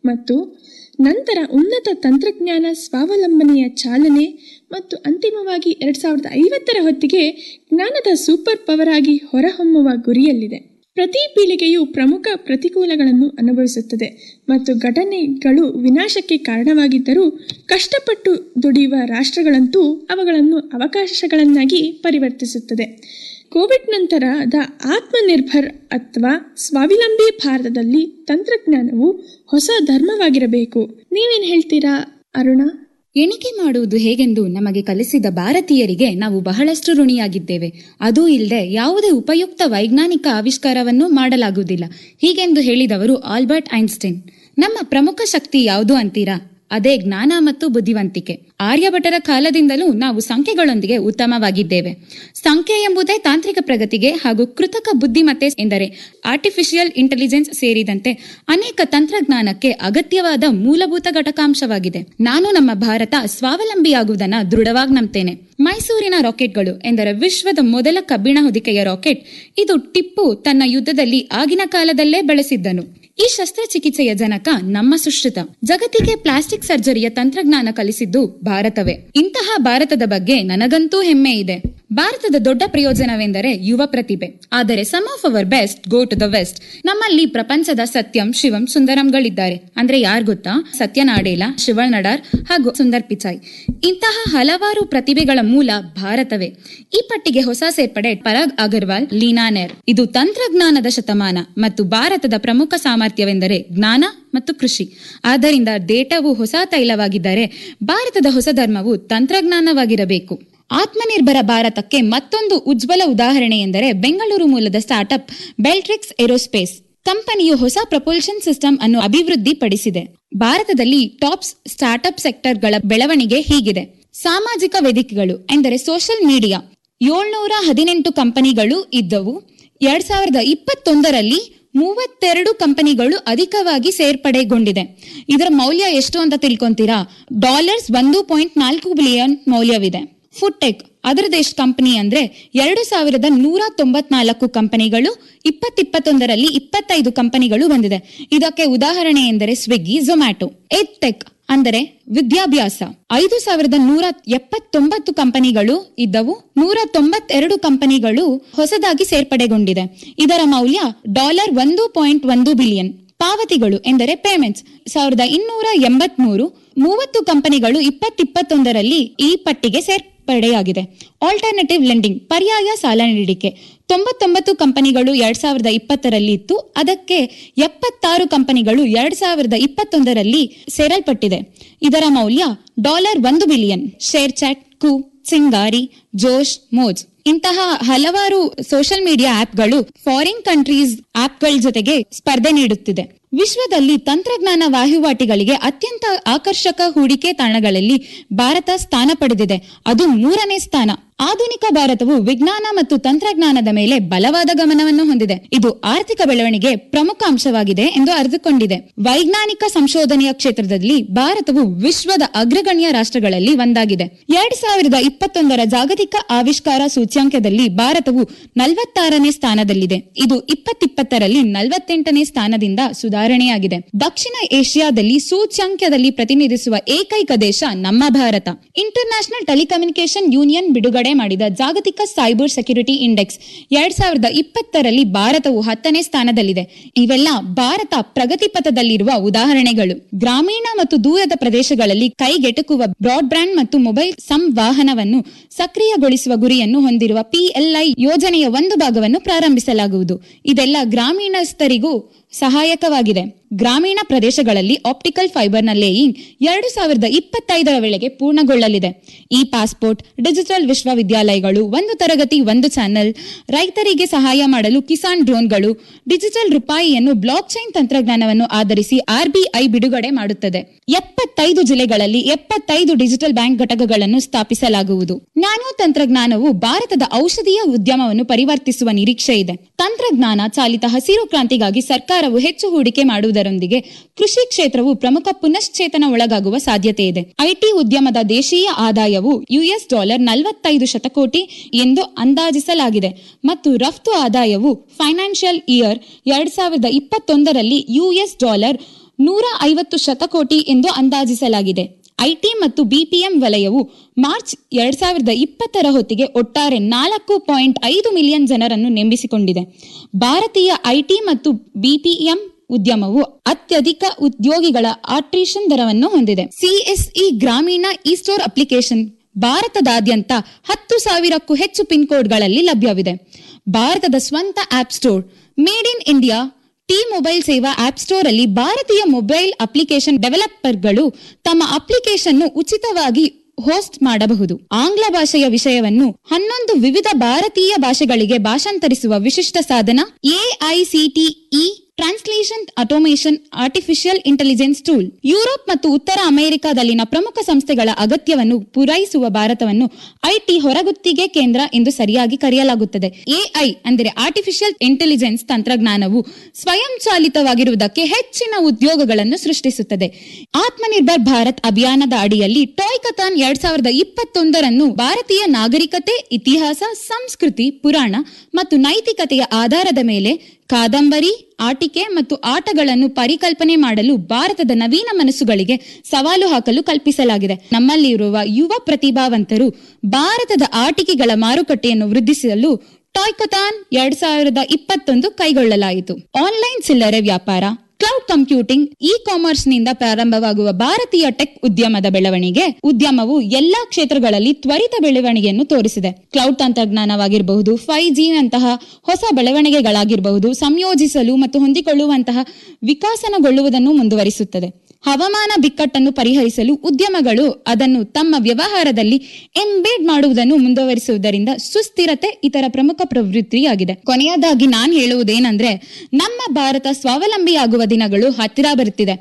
S21: ಮತ್ತು ನಂತರ ಉನ್ನತ ತಂತ್ರಜ್ಞಾನ ಸ್ವಾವಲಂಬನೆಯ ಚಾಲನೆ ಮತ್ತು ಅಂತಿಮವಾಗಿ ಎರಡ್ ಸಾವಿರದ ಐವತ್ತರ ಹೊತ್ತಿಗೆ ಜ್ಞಾನದ ಸೂಪರ್ ಪವರ್ ಆಗಿ ಹೊರಹೊಮ್ಮುವ ಗುರಿಯಲ್ಲಿದೆ ಪ್ರತಿ ಪೀಳಿಗೆಯು ಪ್ರಮುಖ ಪ್ರತಿಕೂಲಗಳನ್ನು ಅನುಭವಿಸುತ್ತದೆ ಮತ್ತು ಘಟನೆಗಳು ವಿನಾಶಕ್ಕೆ ಕಾರಣವಾಗಿದ್ದರೂ ಕಷ್ಟಪಟ್ಟು ದುಡಿಯುವ ರಾಷ್ಟ್ರಗಳಂತೂ ಅವುಗಳನ್ನು ಅವಕಾಶಗಳನ್ನಾಗಿ ಪರಿವರ್ತಿಸುತ್ತದೆ ಕೋವಿಡ್ ನಂತರದ ಆತ್ಮನಿರ್ಭರ್ ಅಥವಾ ಸ್ವಾವಲಂಬಿ ಭಾರತದಲ್ಲಿ ತಂತ್ರಜ್ಞಾನವು ಹೊಸ ಧರ್ಮವಾಗಿರಬೇಕು ನೀವೇನ್ ಹೇಳ್ತೀರಾ ಅರುಣ
S24: ಎಣಿಕೆ ಮಾಡುವುದು ಹೇಗೆಂದು ನಮಗೆ ಕಲಿಸಿದ ಭಾರತೀಯರಿಗೆ ನಾವು ಬಹಳಷ್ಟು ಋಣಿಯಾಗಿದ್ದೇವೆ ಅದೂ ಇಲ್ಲದೆ ಯಾವುದೇ ಉಪಯುಕ್ತ ವೈಜ್ಞಾನಿಕ ಆವಿಷ್ಕಾರವನ್ನು ಮಾಡಲಾಗುವುದಿಲ್ಲ ಹೀಗೆಂದು ಹೇಳಿದವರು ಆಲ್ಬರ್ಟ್ ಐನ್ಸ್ಟೈನ್ ನಮ್ಮ ಪ್ರಮುಖ ಶಕ್ತಿ ಯಾವುದು ಅಂತೀರಾ ಅದೇ ಜ್ಞಾನ ಮತ್ತು ಬುದ್ಧಿವಂತಿಕೆ ಆರ್ಯಭಟರ ಕಾಲದಿಂದಲೂ ನಾವು ಸಂಖ್ಯೆಗಳೊಂದಿಗೆ ಉತ್ತಮವಾಗಿದ್ದೇವೆ ಸಂಖ್ಯೆ ಎಂಬುದೇ ತಾಂತ್ರಿಕ ಪ್ರಗತಿಗೆ ಹಾಗೂ ಕೃತಕ ಬುದ್ಧಿಮತ್ತೆ ಎಂದರೆ ಆರ್ಟಿಫಿಷಿಯಲ್ ಇಂಟೆಲಿಜೆನ್ಸ್ ಸೇರಿದಂತೆ ಅನೇಕ ತಂತ್ರಜ್ಞಾನಕ್ಕೆ ಅಗತ್ಯವಾದ ಮೂಲಭೂತ ಘಟಕಾಂಶವಾಗಿದೆ ನಾನು ನಮ್ಮ ಭಾರತ ಸ್ವಾವಲಂಬಿಯಾಗುವುದನ್ನ ದೃಢವಾಗಿ ನಂಬ್ತೇನೆ ಮೈಸೂರಿನ ರಾಕೆಟ್ಗಳು ಎಂದರೆ ವಿಶ್ವದ ಮೊದಲ ಕಬ್ಬಿಣ ಹೊದಿಕೆಯ ರಾಕೆಟ್ ಇದು ಟಿಪ್ಪು ತನ್ನ ಯುದ್ಧದಲ್ಲಿ ಆಗಿನ ಕಾಲದಲ್ಲೇ ಬೆಳೆಸಿದ್ದನು ಈ ಶಸ್ತ್ರಚಿಕಿತ್ಸೆಯ ಜನಕ ನಮ್ಮ ಸುಶ್ರುತ ಜಗತ್ತಿಗೆ ಪ್ಲಾಸ್ಟಿಕ್ ಸರ್ಜರಿಯ ತಂತ್ರಜ್ಞಾನ ಕಲಿಸಿದ್ದು ಭಾರತವೇ ಇಂತಹ ಭಾರತದ ಬಗ್ಗೆ ನನಗಂತೂ ಹೆಮ್ಮೆ ಇದೆ ಭಾರತದ ದೊಡ್ಡ ಪ್ರಯೋಜನವೆಂದರೆ ಯುವ ಪ್ರತಿಭೆ ಆದರೆ some of our best go to the west ನಮ್ಮಲ್ಲಿ ಪ್ರಪಂಚದ ಸತ್ಯಂ ಶಿವಂ ಸುಂದರಂಗಳಿದ್ದಾರೆ ಅಂದ್ರೆ ಯಾರ್ ಗೊತ್ತಾ ಸತ್ಯ ನಾಡೇಲ ಶಿವಳ್ ನಡಾರ್ ಹಾಗೂ ಸುಂದರ್ ಪಿಚಾಯ್ ಇಂತಹ ಹಲವಾರು ಪ್ರತಿಭೆಗಳ ಮೂಲ ಭಾರತವೇ ಈ ಪಟ್ಟಿಗೆ ಹೊಸ ಸೇರ್ಪಡೆ ಪರಾಗ್ ಅಗರ್ವಾಲ್ ಲೀನಾ ನೆರ್ ಇದು ತಂತ್ರಜ್ಞಾನದ ಶತಮಾನ ಮತ್ತು ಭಾರತದ ಪ್ರಮುಖ ಸಾಮರ್ಥ್ಯವೆಂದರೆ ಜ್ಞಾನ ಮತ್ತು ಕೃಷಿ ಆದ್ದರಿಂದ ಡೇಟಾವು ಹೊಸ ತೈಲವಾಗಿದ್ದರೆ ಭಾರತದ ಹೊಸ ಧರ್ಮವು ತಂತ್ರಜ್ಞಾನವಾಗಿರಬೇಕು ಆತ್ಮನಿರ್ಭರ ಭಾರತಕ್ಕೆ ಮತ್ತೊಂದು ಉಜ್ವಲ ಉದಾಹರಣೆ ಎಂದರೆ ಬೆಂಗಳೂರು ಮೂಲದ ಸ್ಟಾರ್ಟ್ಅಪ್ ಬೆಲ್ಟ್ರಿಕ್ಸ್ ಏರೋಸ್ಪೇಸ್ ಕಂಪನಿಯು ಹೊಸ ಪ್ರಪೋಲ್ಷನ್ ಸಿಸ್ಟಮ್ ಅನ್ನು ಅಭಿವೃದ್ಧಿಪಡಿಸಿದೆ ಭಾರತದಲ್ಲಿ ಟಾಪ್ಸ್ ಸ್ಟಾರ್ಟ್ಅಪ್ ಸೆಕ್ಟರ್ಗಳ ಬೆಳವಣಿಗೆ ಹೀಗಿದೆ ಸಾಮಾಜಿಕ ವೇದಿಕೆಗಳು ಎಂದರೆ ಸೋಷಿಯಲ್ ಮೀಡಿಯಾ ಏಳ್ನೂರ ಹದಿನೆಂಟು ಕಂಪನಿಗಳು ಇದ್ದವು ಎರಡ್ ಸಾವಿರದ ಇಪ್ಪತ್ತೊಂದರಲ್ಲಿ ಮೂವತ್ತೆರಡು ಕಂಪನಿಗಳು ಅಧಿಕವಾಗಿ ಸೇರ್ಪಡೆಗೊಂಡಿದೆ ಇದರ ಮೌಲ್ಯ ಎಷ್ಟು ಅಂತ ತಿಳ್ಕೊಂತೀರಾ ಡಾಲರ್ಸ್ ಒಂದು ಪಾಯಿಂಟ್ ನಾಲ್ಕು ಬಿಲಿಯನ್ ಮೌಲ್ಯವಿದೆ ಫುಡ್ಟೆಕ್ ಅದರದ್ದು ಎಷ್ಟು ಕಂಪನಿ ಅಂದ್ರೆ ಎರಡು ಸಾವಿರದ ನೂರ ತೊಂಬತ್ನಾಲ್ಕು ಕಂಪನಿಗಳು ಇಪ್ಪತ್ತಿಪ್ಪತ್ತೊಂದರಲ್ಲಿ ಇಪ್ಪತ್ತೈದು ಕಂಪನಿಗಳು ಬಂದಿದೆ ಇದಕ್ಕೆ ಉದಾಹರಣೆ ಎಂದರೆ ಸ್ವಿಗ್ಗಿ ಝೊಮ್ಯಾಟೊ ಎಡ್ಟೆಕ್ ಅಂದರೆ ವಿದ್ಯಾಭ್ಯಾಸ ಐದು ಸಾವಿರದ ನೂರ ಎಪ್ಪತ್ತೊಂಬತ್ತು ಕಂಪನಿಗಳು ಇದ್ದವು ನೂರ ತೊಂಬತ್ತೆರಡು ಕಂಪನಿಗಳು ಹೊಸದಾಗಿ ಸೇರ್ಪಡೆಗೊಂಡಿದೆ ಇದರ ಮೌಲ್ಯ ಡಾಲರ್ ಒಂದು ಪಾಯಿಂಟ್ ಒಂದು ಬಿಲಿಯನ್ ಪಾವತಿಗಳು ಎಂದರೆ ಪೇಮೆಂಟ್ಸ್ ಸಾವಿರದ ಇನ್ನೂರ ಎಂಬತ್ಮೂರು ಮೂವತ್ತು ಕಂಪನಿಗಳು ಇಪ್ಪತ್ತಿಪ್ಪತ್ತೊಂದರಲ್ಲಿ ಈ ಪಟ್ಟಿಗೆ ಸೇರ್ಪಡೆಯಾಗಿದೆ ಆಲ್ಟರ್ನೇಟಿವ್ ಲೆಂಡಿಂಗ್ ಪರ್ಯಾಯ ಸಾಲ ನೀಡಿಕೆ ತೊಂಬತ್ತೊಂಬತ್ತು ಕಂಪನಿಗಳು ಎರಡ್ ಸಾವಿರದ ಇಪ್ಪತ್ತರಲ್ಲಿ ಇತ್ತು ಅದಕ್ಕೆ ಎಪ್ಪತ್ತಾರು ಕಂಪನಿಗಳು ಎರಡ್ ಸಾವಿರದ ಇಪ್ಪತ್ತೊಂದರಲ್ಲಿ ಸೇರಲ್ಪಟ್ಟಿದೆ ಇದರ ಮೌಲ್ಯ ಡಾಲರ್ ಒಂದು ಬಿಲಿಯನ್ ಶೇರ್ ಚಾಟ್ ಕು ಸಿಂಗಾರಿ ಜೋಶ್ ಮೋಜ್ ಇಂತಹ ಹಲವಾರು ಸೋಷಿಯಲ್ ಮೀಡಿಯಾ ಆಪ್ಗಳು ಫಾರಿನ್ ಕಂಟ್ರೀಸ್ ಆಪ್ಗಳ ಜೊತೆಗೆ ಸ್ಪರ್ಧೆ ನೀಡುತ್ತಿದೆ ವಿಶ್ವದಲ್ಲಿ ತಂತ್ರಜ್ಞಾನ ವಹಿವಾಟಿಗಳಿಗೆ ಅತ್ಯಂತ ಆಕರ್ಷಕ ಹೂಡಿಕೆ ತಾಣಗಳಲ್ಲಿ ಭಾರತ ಸ್ಥಾನ ಪಡೆದಿದೆ ಅದು ಮೂರನೇ ಸ್ಥಾನ ಆಧುನಿಕ ಭಾರತವು ವಿಜ್ಞಾನ ಮತ್ತು ತಂತ್ರಜ್ಞಾನದ ಮೇಲೆ ಬಲವಾದ ಗಮನವನ್ನು ಹೊಂದಿದೆ ಇದು ಆರ್ಥಿಕ ಬೆಳವಣಿಗೆ ಪ್ರಮುಖ ಅಂಶವಾಗಿದೆ ಎಂದು ಅರಿತುಕೊಂಡಿದೆ ವೈಜ್ಞಾನಿಕ ಸಂಶೋಧನೆಯ ಕ್ಷೇತ್ರದಲ್ಲಿ ಭಾರತವು ವಿಶ್ವದ ಅಗ್ರಗಣ್ಯ ರಾಷ್ಟ್ರಗಳಲ್ಲಿ ಒಂದಾಗಿದೆ ಎರಡ್ ಸಾವಿರದ ಇಪ್ಪತ್ತೊಂದರ ಜಾಗತಿಕ ಆವಿಷ್ಕಾರ ಸೂಚ್ಯಾಂಕದಲ್ಲಿ ಭಾರತವು ನಲವತ್ತಾರನೇ ಸ್ಥಾನದಲ್ಲಿದೆ ಇದು ಇಪ್ಪತ್ತಿಪ್ಪತ್ತರಲ್ಲಿ ನಲವತ್ತೆಂಟನೇ ಸ್ಥಾನದಿಂದ ಸುಧಾರಣೆಯಾಗಿದೆ ದಕ್ಷಿಣ ಏಷ್ಯಾದಲ್ಲಿ ಸೂಚ್ಯಾಂಕದಲ್ಲಿ ಪ್ರತಿನಿಧಿಸುವ ಏಕೈಕ ದೇಶ ನಮ್ಮ Bharat international telecommunication union ಬಿಡುಗಡೆ ಮಾಡಿದ ಜಾಗತಿಕ ಸೈಬರ್ ಸೆಕ್ಯುರಿಟಿ ಇಂಡೆಕ್ಸ್ ಎರಡ್ ಸಾವಿರದ ಇಪ್ಪತ್ತರಲ್ಲಿ ಭಾರತವು ಹತ್ತನೇ ಸ್ಥಾನದಲ್ಲಿದೆ ಇವೆಲ್ಲ ಭಾರತ ಪ್ರಗತಿ ಪಥದಲ್ಲಿರುವ ಉದಾಹರಣೆಗಳು ಗ್ರಾಮೀಣ ಮತ್ತು ದೂರದ ಪ್ರದೇಶಗಳಲ್ಲಿ ಕೈಗೆಟುಕುವ ಬ್ರಾಡ್ಬ್ಯಾಂಡ್ ಮತ್ತು ಮೊಬೈಲ್ ಸಂವಹನವನ್ನು ಸಕ್ರಿಯಗೊಳಿಸುವ ಗುರಿಯನ್ನು ಹೊಂದಿರುವ ಪಿಎಲ್ಐ ಯೋಜನೆಯ ಒಂದು ಭಾಗವನ್ನು ಪ್ರಾರಂಭಿಸಲಾಗುವುದು ಇದೆಲ್ಲ ಗ್ರಾಮೀಣಸ್ಥರಿಗೂ ಸಹಾಯಕವಾಗಿದೆ ಗ್ರಾಮೀಣ ಪ್ರದೇಶಗಳಲ್ಲಿ ಆಪ್ಟಿಕಲ್ ಫೈಬರ್ನ ಲೇಯಿಂಗ್ ಎರಡು ಸಾವಿರದ ಇಪ್ಪತ್ತೈದರ ವೇಳೆಗೆ ಪೂರ್ಣಗೊಳ್ಳಲಿದೆ ಈ ಪಾಸ್ಪೋರ್ಟ್ ಡಿಜಿಟಲ್ ವಿಶ್ವವಿದ್ಯಾಲಯಗಳು ಒಂದು ತರಗತಿ ಒಂದು ಚಾನೆಲ್ ರೈತರಿಗೆ ಸಹಾಯ ಮಾಡಲು ಕಿಸಾನ್ ಡ್ರೋನ್ಗಳು ಡಿಜಿಟಲ್ ರೂಪಾಯಿಯನ್ನು ಬ್ಲಾಕ್ ಚೈನ್ ತಂತ್ರಜ್ಞಾನವನ್ನು ಆಧರಿಸಿ ಆರ್ಬಿಐ ಬಿಡುಗಡೆ ಮಾಡುತ್ತದೆ ಎಪ್ಪತ್ತೈದು ಜಿಲ್ಲೆಗಳಲ್ಲಿ ಎಪ್ಪತ್ತೈದು ಡಿಜಿಟಲ್ ಬ್ಯಾಂಕ್ ಘಟಕಗಳನ್ನು ಸ್ಥಾಪಿಸಲಾಗುವುದು ನ್ಯಾನೋ ತಂತ್ರಜ್ಞಾನವು ಭಾರತದ ಔಷಧೀಯ ಉದ್ಯಮವನ್ನು ಪರಿವರ್ತಿಸುವ ನಿರೀಕ್ಷೆ ಇದೆ ತಂತ್ರಜ್ಞಾನ ಚಾಲಿತ ಹಸಿರು ಕ್ರಾಂತಿಗಾಗಿ ಸರ್ಕಾರವು ಹೆಚ್ಚು ಹೂಡಿಕೆ ಮಾಡುವುದರೊಂದಿಗೆ ಕೃಷಿ ಕ್ಷೇತ್ರವು ಪ್ರಮುಖ ಪುನಶ್ಚೇತನ ಒಳಗಾಗುವ ಸಾಧ್ಯತೆ ಇದೆ ಐಟಿ ಉದ್ಯಮದ ದೇಶೀಯ ಆದಾಯವು ಯುಎಸ್ ಡಾಲರ್ ನಲವತ್ತೈದು ಶತಕೋಟಿ ಎಂದು ಅಂದಾಜಿಸಲಾಗಿದೆ ಮತ್ತು ರಫ್ತು ಆದಾಯವು ಫೈನಾನ್ಷಿಯಲ್ ಇಯರ್ ಎರಡ್ ಸಾವಿರದ ಇಪ್ಪತ್ತೊಂದರಲ್ಲಿ ಯುಎಸ್ ಡಾಲರ್ ನೂರ ಐವತ್ತು ಶತಕೋಟಿ ಎಂದು ಅಂದಾಜಿಸಲಾಗಿದೆ ಐಟಿ ಮತ್ತು ಬಿಪಿಎಂ ವಲಯವು ಮಾರ್ಚ್ ಎರಡ್ ಸಾವಿರದ ಇಪ್ಪತ್ತರ ಹೊತ್ತಿಗೆ ಒಟ್ಟಾರೆ ನಾಲ್ಕು ಪಾಯಿಂಟ್ ಐದು ಮಿಲಿಯನ್ ಜನರನ್ನು ನೇಮಿಸಿಕೊಂಡಿದೆ ಭಾರತೀಯ ಐಟಿ ಮತ್ತು ಬಿಪಿಎಂ ಉದ್ಯಮವು ಅತ್ಯಧಿಕ ಉದ್ಯೋಗಿಗಳ ಆಟ್ರಿಷನ್ ದರವನ್ನು ಹೊಂದಿದೆ ಸಿಎಸ್ಇ ಗ್ರಾಮೀಣ ಇ ಸ್ಟೋರ್ ಅಪ್ಲಿಕೇಶನ್ ಭಾರತದಾದ್ಯಂತ ಹತ್ತು ಸಾವಿರಕ್ಕೂ ಹೆಚ್ಚು ಪಿನ್ ಕೋಡ್ಗಳಲ್ಲಿ ಲಭ್ಯವಿದೆ ಭಾರತದ ಸ್ವಂತ app store made in India T mobile Seva app store ಅಲ್ಲಿ ಭಾರತೀಯ ಮೊಬೈಲ್ ಅಪ್ಲಿಕೇಶನ್ ಡೆವಲಪರ್ಗಳು ತಮ್ಮ ಅಪ್ಲಿಕೇಶನ್ ಉಚಿತವಾಗಿ ಹೋಸ್ಟ್ ಮಾಡಬಹುದು ಆಂಗ್ಲ ಭಾಷೆಯ ವಿಷಯವನ್ನು ಹನ್ನೊಂದು ವಿವಿಧ ಭಾರತೀಯ ಭಾಷೆಗಳಿಗೆ ಭಾಷಾಂತರಿಸುವ ವಿಶಿಷ್ಟ ಸಾಧನ AICTE translation automation artificial intelligence tool Europe ಮತ್ತು ಉತ್ತರ ಅಮೆರಿಕಾದಲ್ಲಿನ ಪ್ರಮುಖ ಸಂಸ್ಥೆಗಳ ಅಗತ್ಯವನ್ನು ಪೂರೈಸುವ ಭಾರತವನ್ನು ಐಟಿ ಹೊರಗುತ್ತಿಗೆ ಕೇಂದ್ರ ಎಂದು ಸರಿಯಾಗಿ ಕರೆಯಲಾಗುತ್ತದೆ ಎಐ ಅಂದರೆ ಆರ್ಟಿಫಿಷಿಯಲ್ ಇಂಟೆಲಿಜೆನ್ಸ್ ತಂತ್ರಜ್ಞಾನವು ಸ್ವಯಂಚಾಲಿತವಾಗಿರುವುದಕ್ಕೆ ಹೆಚ್ಚಿನ ಉದ್ಯೋಗಗಳನ್ನು ಸೃಷ್ಟಿಸುತ್ತದೆ ಆತ್ಮನಿರ್ಭರ್ ಭಾರತ್ ಅಭಿಯಾನದ ಅಡಿಯಲ್ಲಿ ಟಾಯ್ಕಥಾನ್ ಎರಡ್ ಸಾವಿರದ ಇಪ್ಪತ್ತೊಂದರನ್ನು ಭಾರತೀಯ ನಾಗರಿಕತೆ ಇತಿಹಾಸ ಸಂಸ್ಕೃತಿ ಪುರಾಣ ಮತ್ತು ನೈತಿಕತೆಯ ಆಧಾರದ ಮೇಲೆ ಕಾದಂಬರಿ ಆಟಿಕೆ ಮತ್ತು ಆಟಗಳನ್ನು ಪರಿಕಲ್ಪನೆ ಮಾಡಲು ಭಾರತದ ನವೀನ ಮನಸ್ಸುಗಳಿಗೆ ಸವಾಲು ಹಾಕಲು ಕಲ್ಪಿಸಲಾಗಿದೆ ನಮ್ಮಲ್ಲಿರುವ ಯುವ ಪ್ರತಿಭಾವಂತರು ಭಾರತದ ಆಟಿಕೆಗಳ ಮಾರುಕಟ್ಟೆಯನ್ನು ವೃದ್ಧಿಸಲು ಟಾಯ್ಕಥಾನ್ ಎರಡ್ ಸಾವಿರದ ಇಪ್ಪತ್ತೊಂದು ಕೈಗೊಳ್ಳಲಾಯಿತು ಆನ್ಲೈನ್ ಚಿಲ್ಲರೆ ವ್ಯಾಪಾರ ಕ್ಲೌಡ್ ಕಂಪ್ಯೂಟಿಂಗ್ ಇ ಕಾಮರ್ಸ್ ನಿಂದ ಪ್ರಾರಂಭವಾಗುವ ಭಾರತೀಯ ಟೆಕ್ ಉದ್ಯಮದ ಬೆಳವಣಿಗೆ ಉದ್ಯಮವು ಎಲ್ಲಾ ಕ್ಷೇತ್ರಗಳಲ್ಲಿ ತ್ವರಿತ ಬೆಳವಣಿಗೆಯನ್ನು ತೋರಿಸಿದೆ ಕ್ಲೌಡ್ ತಂತ್ರಜ್ಞಾನವಾಗಿರಬಹುದು ಫೈವ್ ಜಿ ನಂತಹ ಹೊಸ ಬೆಳವಣಿಗೆಗಳಾಗಿರಬಹುದು ಸಂಯೋಜಿಸಲು ಮತ್ತು ಹೊಂದಿಕೊಳ್ಳುವಂತಹ ವಿಕಾಸನಗೊಳ್ಳುವುದನ್ನು ಮುಂದುವರಿಸುತ್ತದೆ ಹವಾಮಾನ ಬಿಕ್ಕಟ್ಟನ್ನು ಪರಿಹರಿಸಲು ಉದ್ಯಮಗಳು ಅದನ್ನು ತಮ್ಮ ವ್ಯವಹಾರದಲ್ಲಿ ಎಂಬೇಡ್ ಮಾಡುವುದನ್ನು ಮುಂದುವರಿಸುವುದರಿಂದ ಸುಸ್ಥಿರತೆ ಇತರ ಪ್ರಮುಖ ಪ್ರವೃತ್ತಿಯಾಗಿದೆ ಕೊನೆಯದಾಗಿ ನಾನು ಹೇಳುವುದೇನೆಂದ್ರೆ ನಮ್ಮ ಭಾರತ ಸ್ವಾವಲಂಬಿಯಾಗುವ ದಿನಗಳು ಹತ್ತಿರ ಬರುತ್ತಿದೆ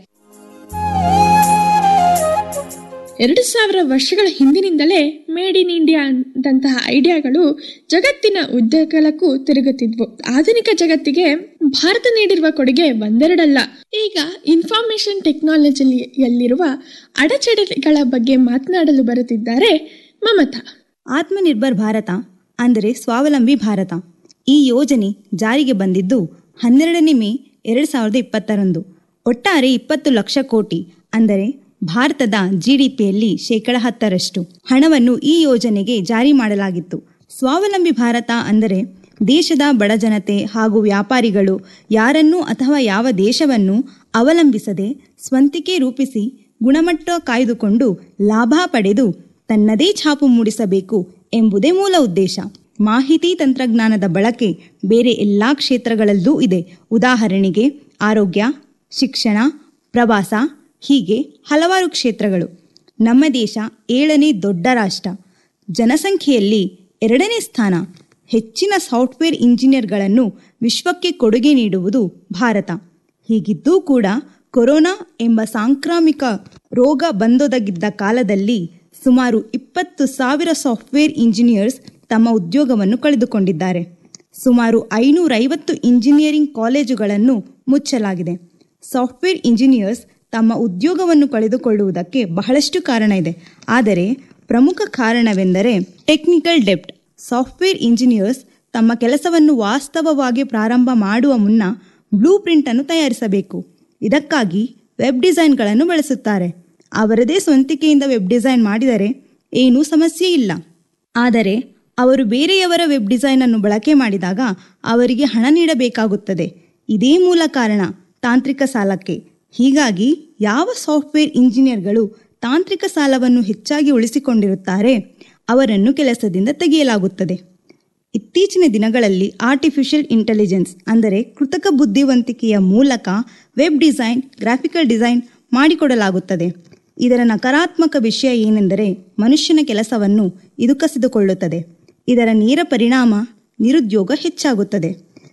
S21: ಎರಡು ಸಾವಿರ ವರ್ಷಗಳ ಹಿಂದಿನಿಂದಲೇ ಮೇಡ್ ಇನ್ ಇಂಡಿಯಾ ದಂತಹ ಐಡಿಯಾಗಳು ಜಗತ್ತಿನ ಉದ್ದಗಲಕ್ಕೂ ತಿರುಗುತ್ತಿದ್ವು ಆಧುನಿಕ ಜಗತ್ತಿಗೆ ಭಾರತ ನೀಡಿರುವ ಕೊಡುಗೆ ಒಂದೆರಡಲ್ಲ ಈಗ ಇನ್ಫಾರ್ಮೇಶನ್ ಟೆಕ್ನಾಲಜಿಯಲ್ಲಿರುವ ಅಡಚಣೆಗಳ ಬಗ್ಗೆ ಮಾತನಾಡಲು ಬರುತ್ತಿದ್ದಾರೆ ಮಮತಾ
S25: ಆತ್ಮನಿರ್ಭರ್ ಭಾರತ ಅಂದರೆ ಸ್ವಾವಲಂಬಿ ಭಾರತ ಈ ಯೋಜನೆ ಜಾರಿಗೆ ಬಂದಿದ್ದು ಹನ್ನೆರಡನೇ ಮೇ ಎರಡು ಸಾವಿರದ ಇಪ್ಪತ್ತರಂದು ಒಟ್ಟಾರೆ ಇಪ್ಪತ್ತು ಲಕ್ಷ ಕೋಟಿ ಅಂದರೆ ಭಾರತದ ಜಿಡಿಪಿಯಲ್ಲಿ ಶೇಕಡ ಹತ್ತರಷ್ಟು ಹಣವನ್ನು ಈ ಯೋಜನೆಗೆ ಜಾರಿ ಮಾಡಲಾಗಿತ್ತು ಸ್ವಾವಲಂಬಿ ಭಾರತ ಅಂದರೆ ದೇಶದ ಬಡಜನತೆ ಹಾಗೂ ವ್ಯಾಪಾರಿಗಳು ಯಾರನ್ನೂ ಅಥವಾ ಯಾವ ದೇಶವನ್ನು ಅವಲಂಬಿಸದೆ ಸ್ವಂತಿಕೆ ರೂಪಿಸಿ ಗುಣಮಟ್ಟ ಕಾಯ್ದುಕೊಂಡು ಲಾಭ ಪಡೆದು ತನ್ನದೇ ಛಾಪು ಮೂಡಿಸಬೇಕು ಎಂಬುದೇ ಮೂಲ ಉದ್ದೇಶ ಮಾಹಿತಿ ತಂತ್ರಜ್ಞಾನದ ಬಳಕೆ ಬೇರೆ ಎಲ್ಲ ಕ್ಷೇತ್ರಗಳಲ್ಲೂ ಇದೆ ಉದಾಹರಣೆಗೆ ಆರೋಗ್ಯ ಶಿಕ್ಷಣ ಪ್ರವಾಸ ಹೀಗೆ ಹಲವಾರು ಕ್ಷೇತ್ರಗಳು ನಮ್ಮ ದೇಶ ಏಳನೇ ದೊಡ್ಡ ರಾಷ್ಟ್ರ ಜನಸಂಖ್ಯೆಯಲ್ಲಿ ಎರಡನೇ ಸ್ಥಾನ ಹೆಚ್ಚಿನ ಸಾಫ್ಟ್ವೇರ್ ಇಂಜಿನಿಯರ್ಗಳನ್ನು ವಿಶ್ವಕ್ಕೆ ಕೊಡುಗೆ ನೀಡುವುದು ಭಾರತ ಹೀಗಿದ್ದೂ ಕೂಡ ಕೊರೋನಾ ಎಂಬ ಸಾಂಕ್ರಾಮಿಕ ರೋಗ ಬಂದೊದಗಿದ್ದ ಕಾಲದಲ್ಲಿ ಸುಮಾರು ಇಪ್ಪತ್ತು ಸಾವಿರ ಸಾಫ್ಟ್ವೇರ್ ಇಂಜಿನಿಯರ್ಸ್ ತಮ್ಮ ಉದ್ಯೋಗವನ್ನು ಕಳೆದುಕೊಂಡಿದ್ದಾರೆ ಸುಮಾರು ಐನೂರೈವತ್ತು ಇಂಜಿನಿಯರಿಂಗ್ ಕಾಲೇಜುಗಳನ್ನು ಮುಚ್ಚಲಾಗಿದೆ ಸಾಫ್ಟ್ವೇರ್ ಇಂಜಿನಿಯರ್ಸ್ ತಮ್ಮ ಉದ್ಯೋಗವನ್ನು ಕಳೆದುಕೊಳ್ಳುವುದಕ್ಕೆ ಬಹಳಷ್ಟು ಕಾರಣ ಇದೆ ಆದರೆ ಪ್ರಮುಖ ಕಾರಣವೆಂದರೆ ಟೆಕ್ನಿಕಲ್ ಡೆಪ್ಟ್ ಸಾಫ್ಟ್ವೇರ್ ಇಂಜಿನಿಯರ್ಸ್ ತಮ್ಮ ಕೆಲಸವನ್ನು ವಾಸ್ತವವಾಗಿ ಪ್ರಾರಂಭ ಮಾಡುವ ಮುನ್ನ ಬ್ಲೂ ಪ್ರಿಂಟ್ ಅನ್ನು ತಯಾರಿಸಬೇಕು ಇದಕ್ಕಾಗಿ ವೆಬ್ ಡಿಸೈನ್ಗಳನ್ನು ಬಳಸುತ್ತಾರೆ ಅವರದೇ ಸ್ವಂತಿಕೆಯಿಂದ ವೆಬ್ ಡಿಸೈನ್ ಮಾಡಿದರೆ ಏನೂ ಸಮಸ್ಯೆ ಇಲ್ಲ ಆದರೆ ಅವರು ಬೇರೆಯವರ ವೆಬ್ ಡಿಸೈನ್ ಅನ್ನು ಬಳಕೆ ಮಾಡಿದಾಗ ಅವರಿಗೆ ಹಣ ನೀಡಬೇಕಾಗುತ್ತದೆ ಇದೇ ಮೂಲ ಕಾರಣ ತಾಂತ್ರಿಕ ಸಾಲಕ್ಕೆ ಹೀಗಾಗಿ ಯಾವ ಸಾಫ್ಟ್ವೇರ್ ಇಂಜಿನಿಯರ್ಗಳು ತಾಂತ್ರಿಕ ಸಾಲವನ್ನು ಹೆಚ್ಚಾಗಿ ಉಳಿಸಿಕೊಂಡಿರುತ್ತಾರೆ ಅವರನ್ನು ಕೆಲಸದಿಂದ ತೆಗೆಯಲಾಗುತ್ತದೆ ಇತ್ತೀಚಿನ ದಿನಗಳಲ್ಲಿ ಆರ್ಟಿಫಿಷಿಯಲ್ ಇಂಟೆಲಿಜೆನ್ಸ್ ಅಂದರೆ ಕೃತಕ ಬುದ್ಧಿವಂತಿಕೆಯ ಮೂಲಕ ವೆಬ್ ಡಿಸೈನ್ ಗ್ರಾಫಿಕಲ್ ಡಿಸೈನ್ ಮಾಡಿಕೊಡಲಾಗುತ್ತದೆ ಇದರ ನಕಾರಾತ್ಮಕ ವಿಷಯ ಏನೆಂದರೆ ಮನುಷ್ಯನ ಕೆಲಸವನ್ನು ಇದು ಕಸಿದುಕೊಳ್ಳುತ್ತದೆ ಇದರ ನೇರ ಪರಿಣಾಮ ನಿರುದ್ಯೋಗ ಹೆಚ್ಚಾಗುತ್ತದೆ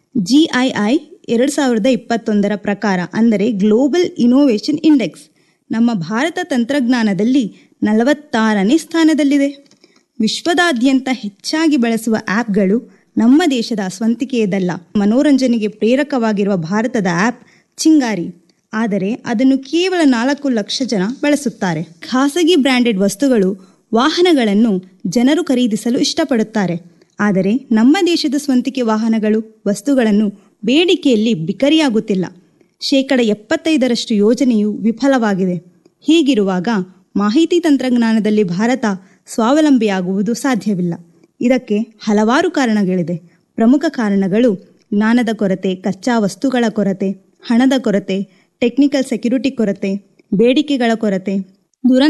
S25: ಜಿಐಐ ಎರಡು ಸಾವಿರದ ಇಪ್ಪತ್ತೊಂದರ ಪ್ರಕಾರ ಅಂದರೆ ಗ್ಲೋಬಲ್ ಇನೋವೇಷನ್ ಇಂಡೆಕ್ಸ್ ನಮ್ಮ ಭಾರತ ತಂತ್ರಜ್ಞಾನದಲ್ಲಿ ನಲವತ್ತಾರನೇ ಸ್ಥಾನದಲ್ಲಿದೆ ವಿಶ್ವದಾದ್ಯಂತ ಹೆಚ್ಚಾಗಿ ಬಳಸುವ ಆ್ಯಪ್ಗಳು ನಮ್ಮ ದೇಶದ ಸ್ವಂತಿಕೆಯದಲ್ಲ ಮನೋರಂಜನೆಗೆ ಪ್ರೇರಕವಾಗಿರುವ ಭಾರತದ ಆ್ಯಪ್ ಚಿಂಗಾರಿ ಆದರೆ ಅದನ್ನು ಕೇವಲ ನಾಲ್ಕು ಲಕ್ಷ ಜನ ಬಳಸುತ್ತಾರೆ ಖಾಸಗಿ ಬ್ರ್ಯಾಂಡೆಡ್ ವಸ್ತುಗಳು ವಾಹನಗಳನ್ನು ಜನರು ಖರೀದಿಸಲು ಇಷ್ಟಪಡುತ್ತಾರೆ ಆದರೆ ನಮ್ಮ ದೇಶದ ಸ್ವಂತಿಕೆ ವಾಹನಗಳು ವಸ್ತುಗಳನ್ನು ಬೇಡಿಕೆಯಲ್ಲಿ ಬಿಕರಿಯಾಗುತ್ತಿಲ್ಲ ಶೇಕಡ ಎಪ್ಪತ್ತೈದರಷ್ಟು ಯೋಜನೆಯು ವಿಫಲವಾಗಿದೆ ಹೀಗಿರುವಾಗ ಮಾಹಿತಿ ತಂತ್ರಜ್ಞಾನದಲ್ಲಿ ಭಾರತ ಸ್ವಾವಲಂಬಿಯಾಗುವುದು ಸಾಧ್ಯವಿಲ್ಲ ಇದಕ್ಕೆ ಹಲವಾರು ಕಾರಣಗಳಿದೆ ಪ್ರಮುಖ ಕಾರಣಗಳು ಜ್ಞಾನದ ಕೊರತೆ ಕಚ್ಚಾ ವಸ್ತುಗಳ ಕೊರತೆ ಹಣದ ಕೊರತೆ ಟೆಕ್ನಿಕಲ್ ಸೆಕ್ಯುರಿಟಿ ಕೊರತೆ ಬೇಡಿಕೆಗಳ ಕೊರತೆ ದುರಂತ